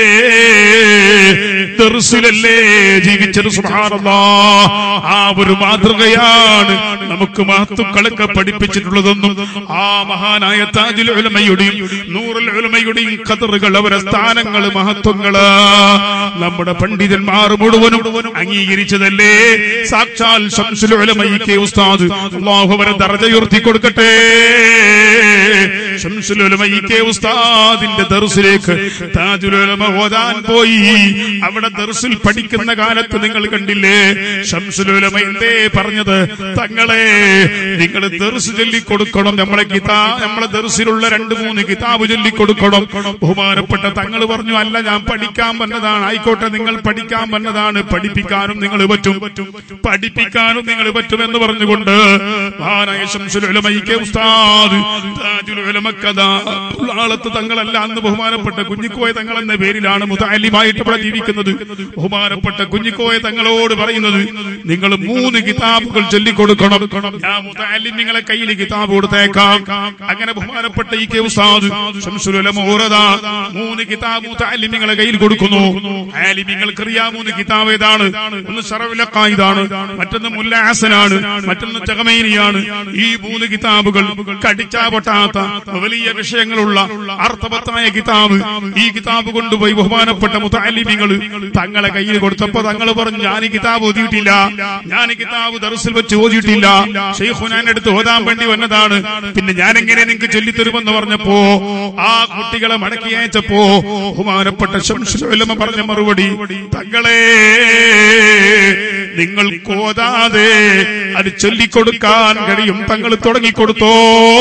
ദർസിലല്ലേ ജീവിച്ചത് സുബ്ഹാനല്ലാഹ് ആ ഒരു മാതൃകയാണ് നമുക്ക് മഹത്തുക്കളൊക്കെ പഠിപ്പിച്ചിട്ടുള്ളതെന്നും ആ മഹാനായ താജുൽ ഉലമയുടെയും നൂറുൽ ഉലമയുടെയും ഖദറുകൾ അവരെ സ്ഥാനങ്ങൾ മഹത്വങ്ങള് നമ്മുടെ പണ്ഡിതന്മാർ മുഴുവനും അംഗീകരിച്ചതല്ലേ സാക്ഷാൽ ശംസുൽ ഉലമയി കെ ഉസ്താദ് അള്ളാഹു അവരെ ദർജയുയർത്തി കൊടുക്കട്ടെ ശംസുൽ ഉലമയി കെ ഉസ്താദിന്റെ ദർസിലേക്ക് താജുൽ താജുലുലമ ഓതാൻ പോയി അവിടെ ദർസിൽ പഠിക്കുന്ന കാലത്ത് നിങ്ങൾ കണ്ടില്ലേ ഷംസുലുലമ എന്തേ പറഞ്ഞത് തങ്ങളെ നിങ്ങൾ ദർസ് ചൊല്ലിക്കൊടുക്കണം നമ്മളെ കിതാ നമ്മളെ ദർസിലുള്ള രണ്ട് മൂന്ന് കിതാബ് ചൊല്ലിക്കൊടുക്കണം ബഹുമാനപ്പെട്ട തങ്ങൾ പറഞ്ഞു അല്ല ഞാൻ പഠിക്കാൻ വന്നതാണ് ആയിക്കോട്ടെ നിങ്ങൾ പഠിക്കാൻ വന്നതാണ് പഠിപ്പിക്കാനും നിങ്ങൾ പറ്റും പഠിപ്പിക്കാനും നിങ്ങൾ പറ്റുമെന്ന് പറഞ്ഞുകൊണ്ട് മഹാനായ ശംസുൽ ഉലമയ്ക്ക് ഉസ്താദ് താജുൽ ഉലമക്കഥ ഉള്ളാളത്ത് തങ്ങളല്ല അന്ന് ബഹുമാനപ്പെട്ട കുഞ്ഞിക്കോയ തങ്ങൾ എന്ന പേരിലാണ് മുതാലിമായിട്ട് ഇവിടെ ജീവിക്കുന്നത് ബഹുമാനപ്പെട്ട കുഞ്ഞിക്കോയ തങ്ങളോട് പറയുന്നത് നിങ്ങൾ മൂന്ന് കിതാബുകൾ ചൊല്ലിക്കൊടുക്കണം ഞാൻ മുതാലിം നിങ്ങളെ കയ്യിൽ കിതാബ് കൊടുത്തേക്കാം അങ്ങനെ ബഹുമാനപ്പെട്ട ഈ കെ ഉസ്താദ് ശംസുൽ ഉലമ ഓരതാ മൂന്ന് കിതാബ് മുതാലിം നിങ്ങളെ കയ്യിൽ കൊടുക്കുന്നു ആലിമിങ്ങൾക്കറിയാം മൂന്ന് കിതാബ് ഏതാണ് ഒന്ന് ഷറവിലക്കായിതാണ് മറ്റൊന്ന് മുല്ല ഹസനാണ് മറ്റൊന്ന് ജഗമൈനിയാണ് ഈ മൂന്ന് കിതാബുകൾ കടിച്ചാ പൊട്ടാത്ത വലിയ വിഷയങ്ങളുള്ള അർത്ഥവത്തായ കിതാബ് ഈ കിതാബ് കൊണ്ടുപോയി ബഹുമാനപ്പെട്ട മുതാലിമികൾ തങ്ങളെ കയ്യിൽ കൊടുത്തപ്പോ തങ്ങൾ പറഞ്ഞു ഞാൻ ഈ കിതാബ് ഓതിയിട്ടില്ല ഞാൻ ഈ കിതാബ് ദർസിൽ വെച്ച് ഓതിയിട്ടില്ല ഷെയ്ഖുനാൻ എടുത്ത് ഓതാൻ വേണ്ടി വന്നതാണ് പിന്നെ ഞാൻ എങ്ങനെ നിങ്ങൾക്ക് ചൊല്ലിത്തരുമെന്ന് പറഞ്ഞപ്പോ ആ കുട്ടികളെ മടക്കി അയച്ചപ്പോ ബഹുമാനപ്പെട്ട ശംസുൽ ഉലമ പറഞ്ഞ മറുപടി തങ്ങളെ നിങ്ങൾ കോതാതെ അത് ചൊല്ലിക്കൊടുക്കാൻ കഴിയും തങ്ങൾ തുടങ്ങിക്കൊടുത്തോ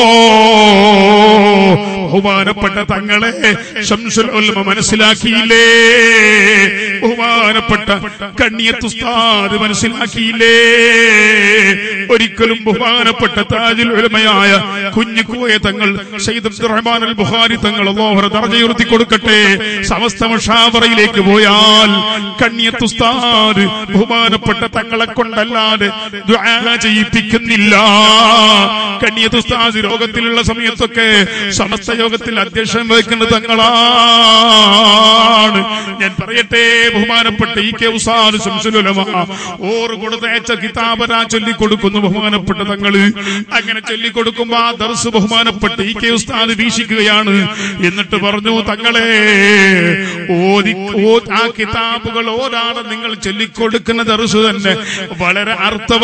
ബഹുമാനപ്പെട്ട തങ്ങളെ ശംസുൽ ഉലമ മനസ്സിലാക്കിയില്ലേ ബഹുമാനപ്പെട്ട കണ്ണിയത്തുസ്താദ് മനസ്സിലാക്കിയില്ലേ ഒരിക്കലും ബഹുമാനപ്പെട്ട താജുൽ ഉലമയായ കുഞ്ഞുക്കോയ തങ്ങൾ സയ്യിദ് അബ്ദുറഹ്മാൻ അൽ ബുഖാരി തങ്ങൾ അള്ളാഹുറ ദർജയുയർത്തി കൊടുക്കട്ടെ സമസ്ത മുഷാവറയിലേക്ക് പോയാൽ കണ്ണിയത്തുസ്താദ് ബഹുമാനപ്പെട്ട തങ്ങളെ കൊണ്ടല്ലാതെ ദുആ ചെയ്യിപ്പിക്കുന്നില്ല കണ്ണിയത്തുസ്താദ് രോഗത്തിലുള്ള സമയത്തൊക്കെ സമസ്ത യോഗത്തിൽ അധ്യക്ഷം വഹിക്കുന്ന തങ്ങളാണ് ഞാൻ പറയട്ടെ ബഹുമാനപ്പെട്ട ഈ കെ ഉസാദ് ശംസുലുലമ ഓറ് കൊടുത്തയച്ച കിതാബരാ ചൊല്ലിക്കൊടുക്കുന്നു ബഹുമാനപ്പെട്ട തങ്ങള് അങ്ങനെ ചൊല്ലിക്കൊടുക്കുമ്പോ ആ ദർസ് ബഹുമാനപ്പെട്ട് ഈ കെ ഉസ്താദ് വീക്ഷിക്കുകയാണ് എന്നിട്ട് പറഞ്ഞു തങ്ങളെ ഓതി ഓ ആ കിതാബുകൾ ഓരാണ് നിങ്ങൾ ചൊല്ലിക്കൊടുക്കുന്ന ദർസ് തന്നെ വളരെ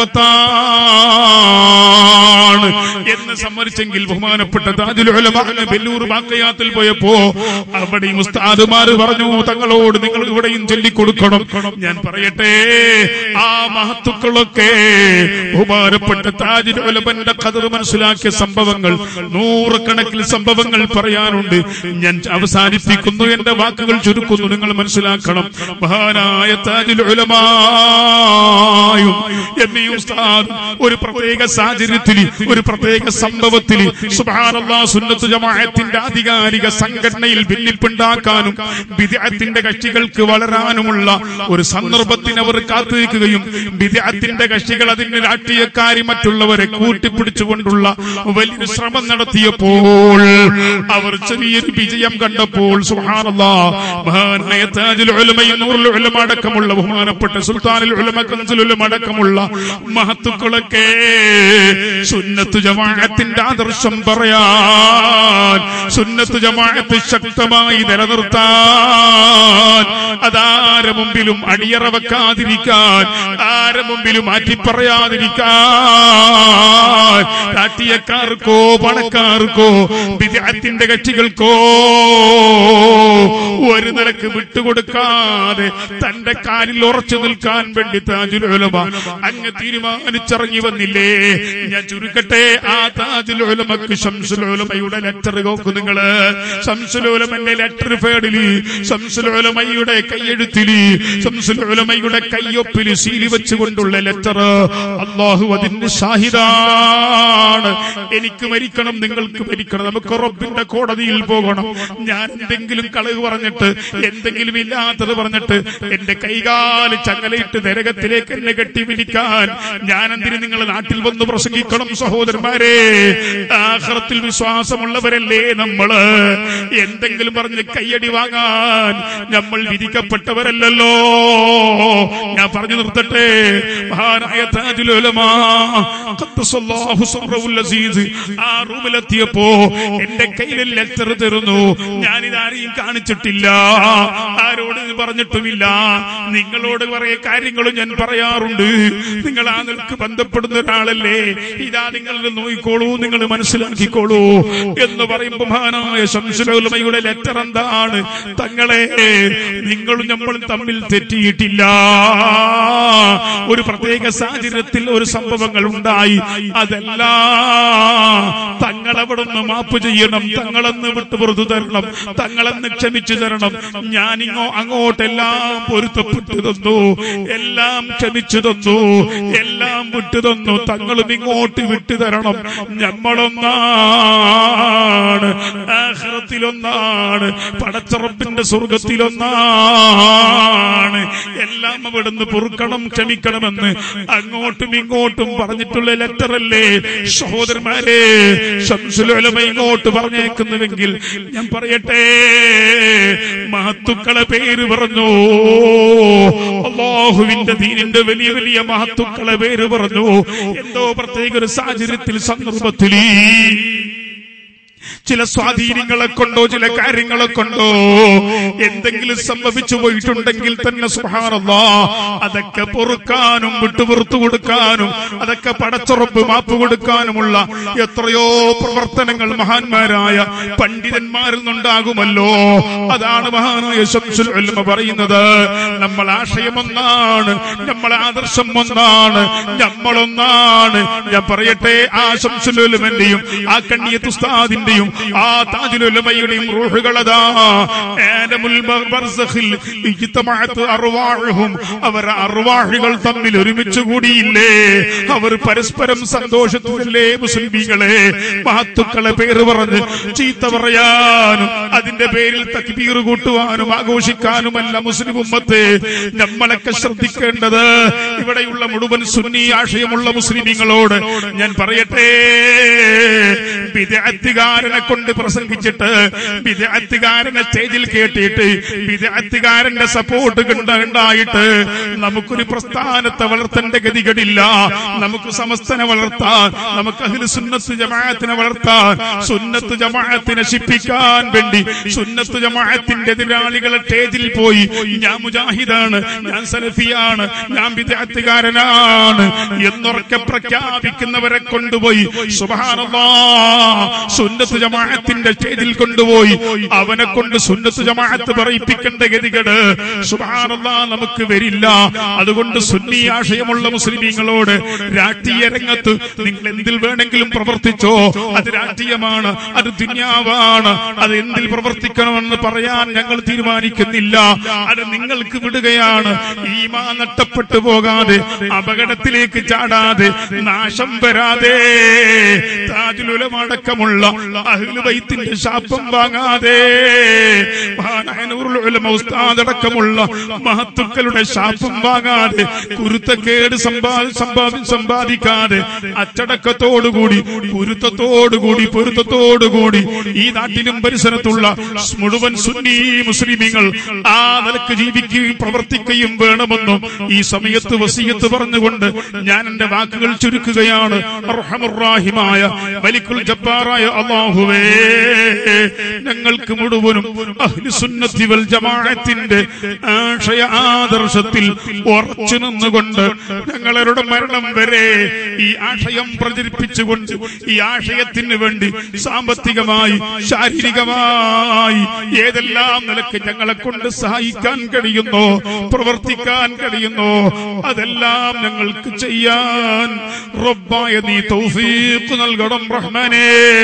അർത്ഥവത്താണ് എന്ന് സമ്മതിച്ചെങ്കിൽ ബഹുമാനപ്പെട്ട താജുൽ ഉലമ ബെല്ലൂർ ബാക്കയാത്തിൽ പോയപ്പോ അവിടെ ഉസ്താദുമാര് പറഞ്ഞു തങ്ങളോട് നിങ്ങൾ ഇവിടെയും ചൊല്ലിക്കൊടുക്കണം ഞാൻ പറയട്ടെ ആ മഹത്തുക്കളൊക്കെ ബഹുമാനപ്പെട്ട താജുൽ ഉലമന്റെ കതിർ മനസ്സിലാക്കിയ സംഭവങ്ങൾ നൂറുകണക്കിന് സംഭവങ്ങൾ പറയാനുണ്ട് ഞാൻ അവസാനിപ്പിക്കുന്നു എന്റെ വാക്കുകൾ ചുരുക്കുന്നു നിങ്ങൾ മനസ്സിലാക്കണം മഹാനായ താജുൽ ഉലമായും എം ഇ ഉസ്താദ് ഒരു പ്രത്യേക സാഹചര്യത്തിൽ ഒരു പ്രത്യേക സംഭവത്തിൽ സുബ്ഹാനല്ലാഹ് സുന്നത്ത് ജമാഅത്തിന്റെ ആധികാരിക സംഘടനയിൽ ഭിന്നിപ്പുണ്ടാക്കാനും ബിദ്അത്തിന്റെ കക്ഷികൾക്ക് വളരാനുമുള്ള ഒരു സന്ദർഭത്തിന് അവർ കാത്തിരിക്കുകയും ബിദ്അത്തിന്റെ കക്ഷികൾ അതിന് രാഷ്ട്രീയക്കാരി മറ്റുള്ളവരെ കൂട്ടിപ്പിടിച്ചുകൊണ്ടുള്ള വലിയൊരു ശ്രമം നടത്തിയപ്പോൾ അവർ ചെറിയൊരു വിജയം കണ്ടപ്പോൾ സുബ്ഹാനല്ലാഹ് മഹാനായ താജുൽ ഉലമയും നൂറുൽ ഉലമ അടക്കമുള്ള ബഹുമാനപ്പെട്ട സുൽത്താനുൽ ഉലമ കൻസുൽ ഉലമ അടക്കമുള്ള മഹത്തുക്കളൊക്കെ സുന്നത്ത് ജമാഅത്തിന്റെ ആദർശം പറയാൻ സുന്നത്ത് ജമാഅത്ത് ശക്തമായി നിലനിർത്താൻ അതാരെ മുമ്പിലും അടിയറ വെക്കാതിരിക്കാൻ ആരെ മുമ്പിലും മാറ്റി പറയാതിരിക്കാൻ രാഷ്ട്രീയക്കാർക്കോ പണക്കാർക്കോ വിദ്യാർത്ഥിന്റെ കക്ഷികൾക്കോ ഒരു നിലക്ക് വിട്ടുകൊടുക്കാതെ തന്റെ കാലിൽ ഉറച്ചു നിൽക്കാൻ വേണ്ടി താജുൽ ഉലമ അങ്ങ് തീരുമാനിച്ചിറങ്ങി വന്നില്ലേ ഞാൻ ചുരുക്കട്ടെ ആ താജുൽ ഉലമക്ക് ശംസുൽ ഉലമയുടെ ലെറ്റർ നോക്കൂ നിങ്ങള് ശംസുൽ ഉലമന്റെ ലെറ്റർ ഫേഡില് ശംസുൽ ഉലമയുടെ കൈയെഴുത്തില് ശംസുൽ ഉലമയുടെ കയ്യൊപ്പില് സീലി വെച്ചുകൊണ്ടുള്ള ലെറ്റർ അള്ളാഹു അതിന്റെ ഷാഹിദാണ് എനിക്ക് മരിക്കണം നിങ്ങൾക്ക് മരിക്കണം നമുക്ക് റബ്ബിന്റെ കോടതിയിൽ പോകണം ഞാൻ എന്തെങ്കിലും കളവ് പറഞ്ഞിട്ട് എന്തെങ്കിലും ഇല്ലാത്തത് പറഞ്ഞിട്ട് എന്റെ കൈകാല് ചങ്ങലയിട്ട് നരകത്തിലേക്ക് എന്നെ കെട്ടിപിടിക്കാൻ ഞാൻ എന്തിന് നിങ്ങൾ നാട്ടിൽ വന്ന് പ്രസംഗിക്കണം സഹോദരന്മാരെ ആഹ്റത്തിൽ വിശ്വാസമുള്ളവരല്ലേ നമ്മള് എന്തെങ്കിലും പറഞ്ഞ് കയ്യടി വാങ്ങാൻ നമ്മൾ വിധിക്കപ്പെട്ടവരല്ലല്ലോ ഞാൻ പറഞ്ഞു നിർത്തട്ടെ മഹാനായ താജുൽ ഉലമാ ഖദ്ദസല്ലാഹു സറവുൽ അസീസ് ആ റൂമിലെത്തിയപ്പോ എന്റെ കയ്യിൽ ലെറ്റർ തരുന്നു ഞാനിതാരെയും കാണിച്ചിട്ടില്ല ആരോട് പറഞ്ഞിട്ടുമില്ല നിങ്ങളോട് കുറെ കാര്യങ്ങളും ഞാൻ പറയാറുണ്ട് നിങ്ങൾ ആ നിൽക്ക് ബന്ധപ്പെടുന്ന ഒരാളല്ലേ ഇതാ നിങ്ങൾ നോക്കിക്കോളൂ നിങ്ങൾ മനസ്സിലാക്കിക്കോളൂ എന്ന് പറയുമ്പോ മഹാനായ ശംസുലമയുടെ ലെറ്റർ എന്താണ് തങ്ങളെ നിങ്ങളും നമ്മളും തമ്മിൽ തെറ്റിയിട്ടില്ല ഒരു പ്രത്യേക സാഹചര്യത്തിൽ ഒരു സംഭവങ്ങൾ ഉണ്ടായി അതല്ല തങ്ങളവിടുന്ന് മാപ്പ് ചെയ്യണം തങ്ങളെന്ന് വിട്ടുപുറത്തു തരണം തങ്ങളെന്ന് ക്ഷമിച്ചു തരണം ഞാനിങ്ങോ അങ്ങോട്ടെല്ലാം പൊരുത്തപ്പെട്ടു തന്നു എല്ലാം ക്ഷമിച്ചു തന്നു എല്ലാം വിട്ടു തന്നു തങ്ങളും ഇങ്ങോട്ട് വിട്ടു തരണം നമ്മളൊന്നാണ് ആഹ്റത്തിലൊന്നാണ് പടച്ചറപ്പിന്റെ സ്വർഗത്തിലൊന്നാണ് എല്ലാം അവിടുന്ന് പൊറുക്കണം ക്ഷമിക്കണമെന്ന് അങ്ങോട്ടും ഇങ്ങോട്ടും പറഞ്ഞിട്ടുള്ള ലെറ്റർ അല്ലേ സഹോദരന്മാരെ ശംസുലമ ഇങ്ങോട്ട് പറഞ്ഞേക്കുന്നുവെങ്കിൽ ഞാൻ പറയട്ടെ മഹത്തുക്കളെ പേര് പറഞ്ഞു അള്ളാഹുവിന്റെ ദീനിന്റെ വലിയ വലിയ മഹത്തുക്കളെ പേര് പറഞ്ഞു എന്തോ പ്രത്യേക ഒരു സാഹചര്യത്തിൽ സന്ദർഭത്തിൽ ചില സ്വാധീനങ്ങളെ കൊണ്ടോ ചില കാര്യങ്ങളെ കൊണ്ടോ എന്തെങ്കിലും സംഭവിച്ചു പോയിട്ടുണ്ടെങ്കിൽ തന്നെ സുഹാറല്ലാ അതൊക്കെ പൊറുക്കാനും വിട്ടുപുറത്തു കൊടുക്കാനും അതൊക്കെ പടച്ചുറപ്പ് മാപ്പ് കൊടുക്കാനുമുള്ള എത്രയോ പ്രവർത്തനങ്ങൾ മഹാന്മാരായ പണ്ഡിതന്മാരിൽ നിന്നുണ്ടാകുമല്ലോ അതാണ് മഹാനായ ശംസുൽ ഉലമ പറയുന്നത് നമ്മൾ ആശയം ഒന്നാണ് നമ്മളെ ആദർശം ഒന്നാണ് നമ്മളൊന്നാണ് ഞാൻ പറയട്ടെ ആ ശംസുലുലമന്റെയും ആ കണ്ണിയത്ത് ഉസ്താദിന്റെയും ആ താജുലുലമയുടെയും റൂഹുകളതാ ആദമുൽ ബർസഖിൽ ഇജ്തമഅത്ത് അർവാഹും അവർ അർവാഹുകൾ തമ്മിൽ ഒരുമിച്ച് കൂടിയില്ലേ അവർ പരസ്പരം സന്തോഷത്തിലല്ലേ മുസ്ലിമീങ്ങളെ മഹത്തുക്കളെ പേര് പറഞ്ഞ് ചീത്ത പറയാനും അതിന്റെ പേരിൽ തക്ബീർ കൂട്ടുവാനും ആഘോഷിക്കാനുമല്ല മുസ്ലിം ഉമ്മത്തെ നമ്മളൊക്കെ ശ്രദ്ധിക്കേണ്ടത് ഇവിടെയുള്ള മുഴുവൻ സുന്നി ആശയമുള്ള മുസ്ലിമീങ്ങളോട് ഞാൻ പറയട്ടെ വിദഗ്ധകാരനെ കൊണ്ട് പ്രസംഗിച്ചിട്ട് വിദഗ്ധകാരനെ സ്റ്റേജിൽ കേട്ടിട്ട് വിദഗ്ധകാരന്റെ സപ്പോർട്ട് ഉണ്ടായിട്ട് നമുക്കൊരു പ്രസ്ഥാനത്തെ വളർത്തേണ്ട ഗതികളില്ല നമുക്ക് സമസ്തനെ വളർത്താൻ നമുക്ക് അതിൽ സുന്നത്ത് ജമാഅത്തിനെ വളർത്താൻ സുന്നത്ത് ജമാഅത്തിനെ നശിപ്പിക്കാൻ വേണ്ടി സുന്നത്ത് ജമാഅത്തിന്റെ എതിരാളികളെ സ്റ്റേജിൽ പോയി ഞാൻ മുജാഹിദാണ് ഞാൻ സലഫിയാണ് ഞാൻ വിദ്യാർത്ഥികാരനാണ് എന്നുറക്കെ പ്രഖ്യാപിക്കുന്നവരെ കൊണ്ടുപോയി സുബഹാനല്ലാ സുന്നത്ത് ജമാഅത്തിന്റെ സ്റ്റേജിൽ കൊണ്ടുപോയി അവനെ കൊണ്ട് സുന്നത്ത് ജമാഅത്ത് പറയിപ്പിക്കേണ്ട ഗതികേട് സുബഹാനല്ലാ നമുക്ക് വരില്ല അതുകൊണ്ട് സുന്നി ആശയമുള്ള മുസ്ലിമീങ്ങളോട് രാഷ്ട്രീയ രംഗത്ത് നിങ്ങൾ എന്തിൽ വേണമെങ്കിലും പ്രവർത്തിച്ചോ അത് രാഷ്ട്രീയമാണ് അത് ദുന്യാവാണ് അത് എന്തിൽ പ്രവർത്തിക്കണമെന്ന് പറയാൻ ഞങ്ങൾ തീരുമാനിക്കുന്നില്ല അത് നിങ്ങൾക്ക് വിടുകയാണ് ഈമാ നഷ്ടപ്പെട്ടു പോകാതെ അപകടത്തിലേക്ക് ചാടാതെ നാശം വരാതെ താജുലുലമടക്കമുള്ള അഹ്ലുബൈത്തിന്റെ ശാപം വാങ്ങാതെ മഹാനായ നൂറുൽ ഉലമ ഉസ്താദ് അടക്കമുള്ള മഹത്തുക്കളുടെ ശാപം വാങ്ങാതെ കുരുത്തക്കേട് സമ്പാദി സമ്പാദി സമ്പാദിക്കാതെ അച്ചടക്കത്തോടുകൂടി കുരുത്തത്തോടുകൂടി പൊരുത്തത്തോടുകൂടി ഈ നാട്ടിലും പരിസരത്തുള്ള മുഴുവൻ സുന്നി മുസ്ലിമീങ്ങൾ ആ നിലക്ക് ജീവിക്കുകയും പ്രവർത്തിക്കുകയും വേണമെന്നും ഈ സമയത്ത് വസീയത്ത് പറഞ്ഞുകൊണ്ട് ഞാൻ എന്റെ വാക്കുകൾ ചുരുക്കുകയാണ് അർഹമുറാഹിമായ വലിക്കുൽ ജബ്ബാറായ അള്ളാഹുവേ ഞങ്ങൾക്ക് മുഴുവനും അഹ്ലു സുന്നത്തി വൽ ജമാഅത്തിന്റെ ആശയ ആദർശത്തിൽ ഉറച്ചു നിന്നുകൊണ്ട് ഞങ്ങളുടെ മരണം വരെ ഈ ആശയം പ്രചരിപ്പിച്ചുകൊണ്ട് ഈ ആശയത്തിന് വേണ്ടി സാമ്പത്തികമായി ശാരീരികമായി ഏതെല്ലാം നിലക്ക് ഞങ്ങളെ കൊണ്ട് സഹായിക്കാൻ കഴിയുന്നോ പ്രവർത്തിക്കാൻ കഴിയുന്നോ അതെല്ലാം ഞങ്ങൾക്ക് ചെയ്യാൻ റബ്ബായ നീ തൗഫീഖ് നൽകണം റഹ്മാനേ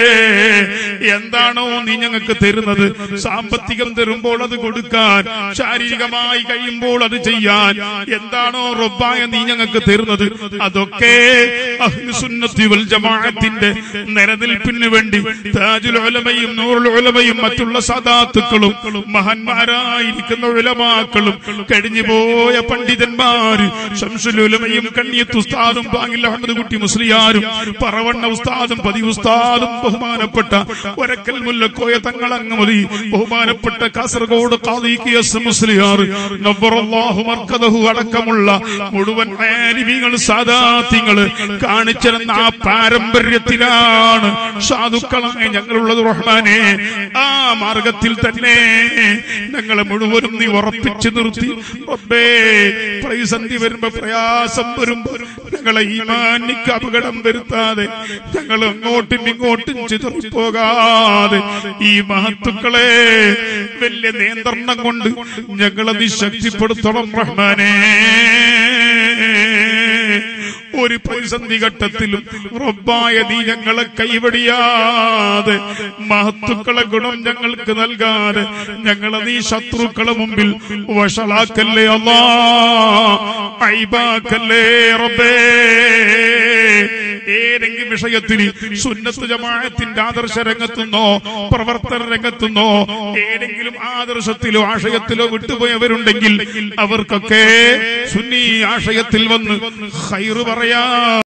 എന്താണോ നീ ഞങ്ങൾക്ക് തരുന്നത് സാമ്പത്തികം തരുമ്പോൾ അത് കൊടുക്കാൻ ശാരീരികമായി കഴിയുമ്പോൾ അത് ചെയ്യാൻ എന്താണോ റബ്ബായ നീ ഞങ്ങൾക്ക് തരുന്നത് അതൊക്കെ അഹ്ലുസുന്നത്തി വൽ ജമാഅത്തിന്റെ നിലനിൽപ്പിന് വേണ്ടി താജുൽ ഉലമയും നൂറുൽ ഉലമയും മറ്റുള്ള സദാത്തുക്കളും മഹാന്മാരായിരിക്കുന്ന ഉലമാക്കളും കഴിഞ്ഞുപോയ പണ്ഡിതന്മാര് ശംസുൽ ഉലമയും കണ്ണിയത്ത് ഉസ്താദും പാങ്ങിൽ അഹമ്മദ് കുട്ടി മുസ്ലിയാരും പറവണ്ണ ഉസ്താദും പതി ഉസ്താദും ബഹുമാനപ്പെട്ട ഒരക്കൽ മുല്ലക്കോയ തങ്ങളങ്ങ് മതി ബഹുമാനപ്പെട്ട കാസർഗോഡ് ഖാദി കെ എസ് മുസ്ലിയാർ നവ്വറല്ലാഹു മർക്കദഹു അടക്കമുള്ള മുഴുവൻ ആലിമീങ്ങൾ സാദാത്യങ്ങൾ കാണിച്ചിരുന്ന ആ പാരമ്പര്യത്തിലാണ് സാധുക്കളായ ഞങ്ങളുള്ളത് റഹ്മാനെ ആ മാർഗത്തിൽ തന്നെ ഞങ്ങളെ മുഴുവനും നീ ഉറപ്പിച്ചു നിർത്തി റബ്ബേ പ്രതിസന്ധി വരുമ്പോ പ്രയാസം വരുമ്പോ ഞങ്ങളെ ഈമാനിക്ക് അപകടം വരുത്താതെ ഞങ്ങൾ അങ്ങോട്ടും ഇങ്ങോട്ടും ചിതറിപ്പോകാതെ ഈ മഹത്തുക്കളെ വലിയ നിയന്ത്രണം കൊണ്ട് ഞങ്ങളെ നീ ശക്തിപ്പെടുത്തണം റഹ്മാനെ ഒരു പ്രതിസന്ധി ഘട്ടത്തിലും റബ്ബായ നീ ഞങ്ങളെ കൈവടിയാതെ മഹത്തുക്കളെ ഗുണം ഞങ്ങൾക്ക് നൽകാതെ ഞങ്ങളെ നീ ശത്രുക്കളെ മുമ്പിൽ വഷളാക്കല്ലേ അല്ലാ ഐബാക്കല്ലേ റബ്ബേ ഏതെങ്കിലും വിഷയത്തിൽ സുന്നത്ത് ജമാഅത്തിന്റെ ആദർശ രംഗത്തുനിന്നോ പ്രവർത്തന രംഗത്തുനിന്നോ ഏതെങ്കിലും ആദർശത്തിലോ ആശയത്തിലോ വിട്ടുപോയവരുണ്ടെങ്കിൽ അവർക്കൊക്കെ സുന്നി ആശയത്തിൽ വന്ന് ഹൈറ് പറയാ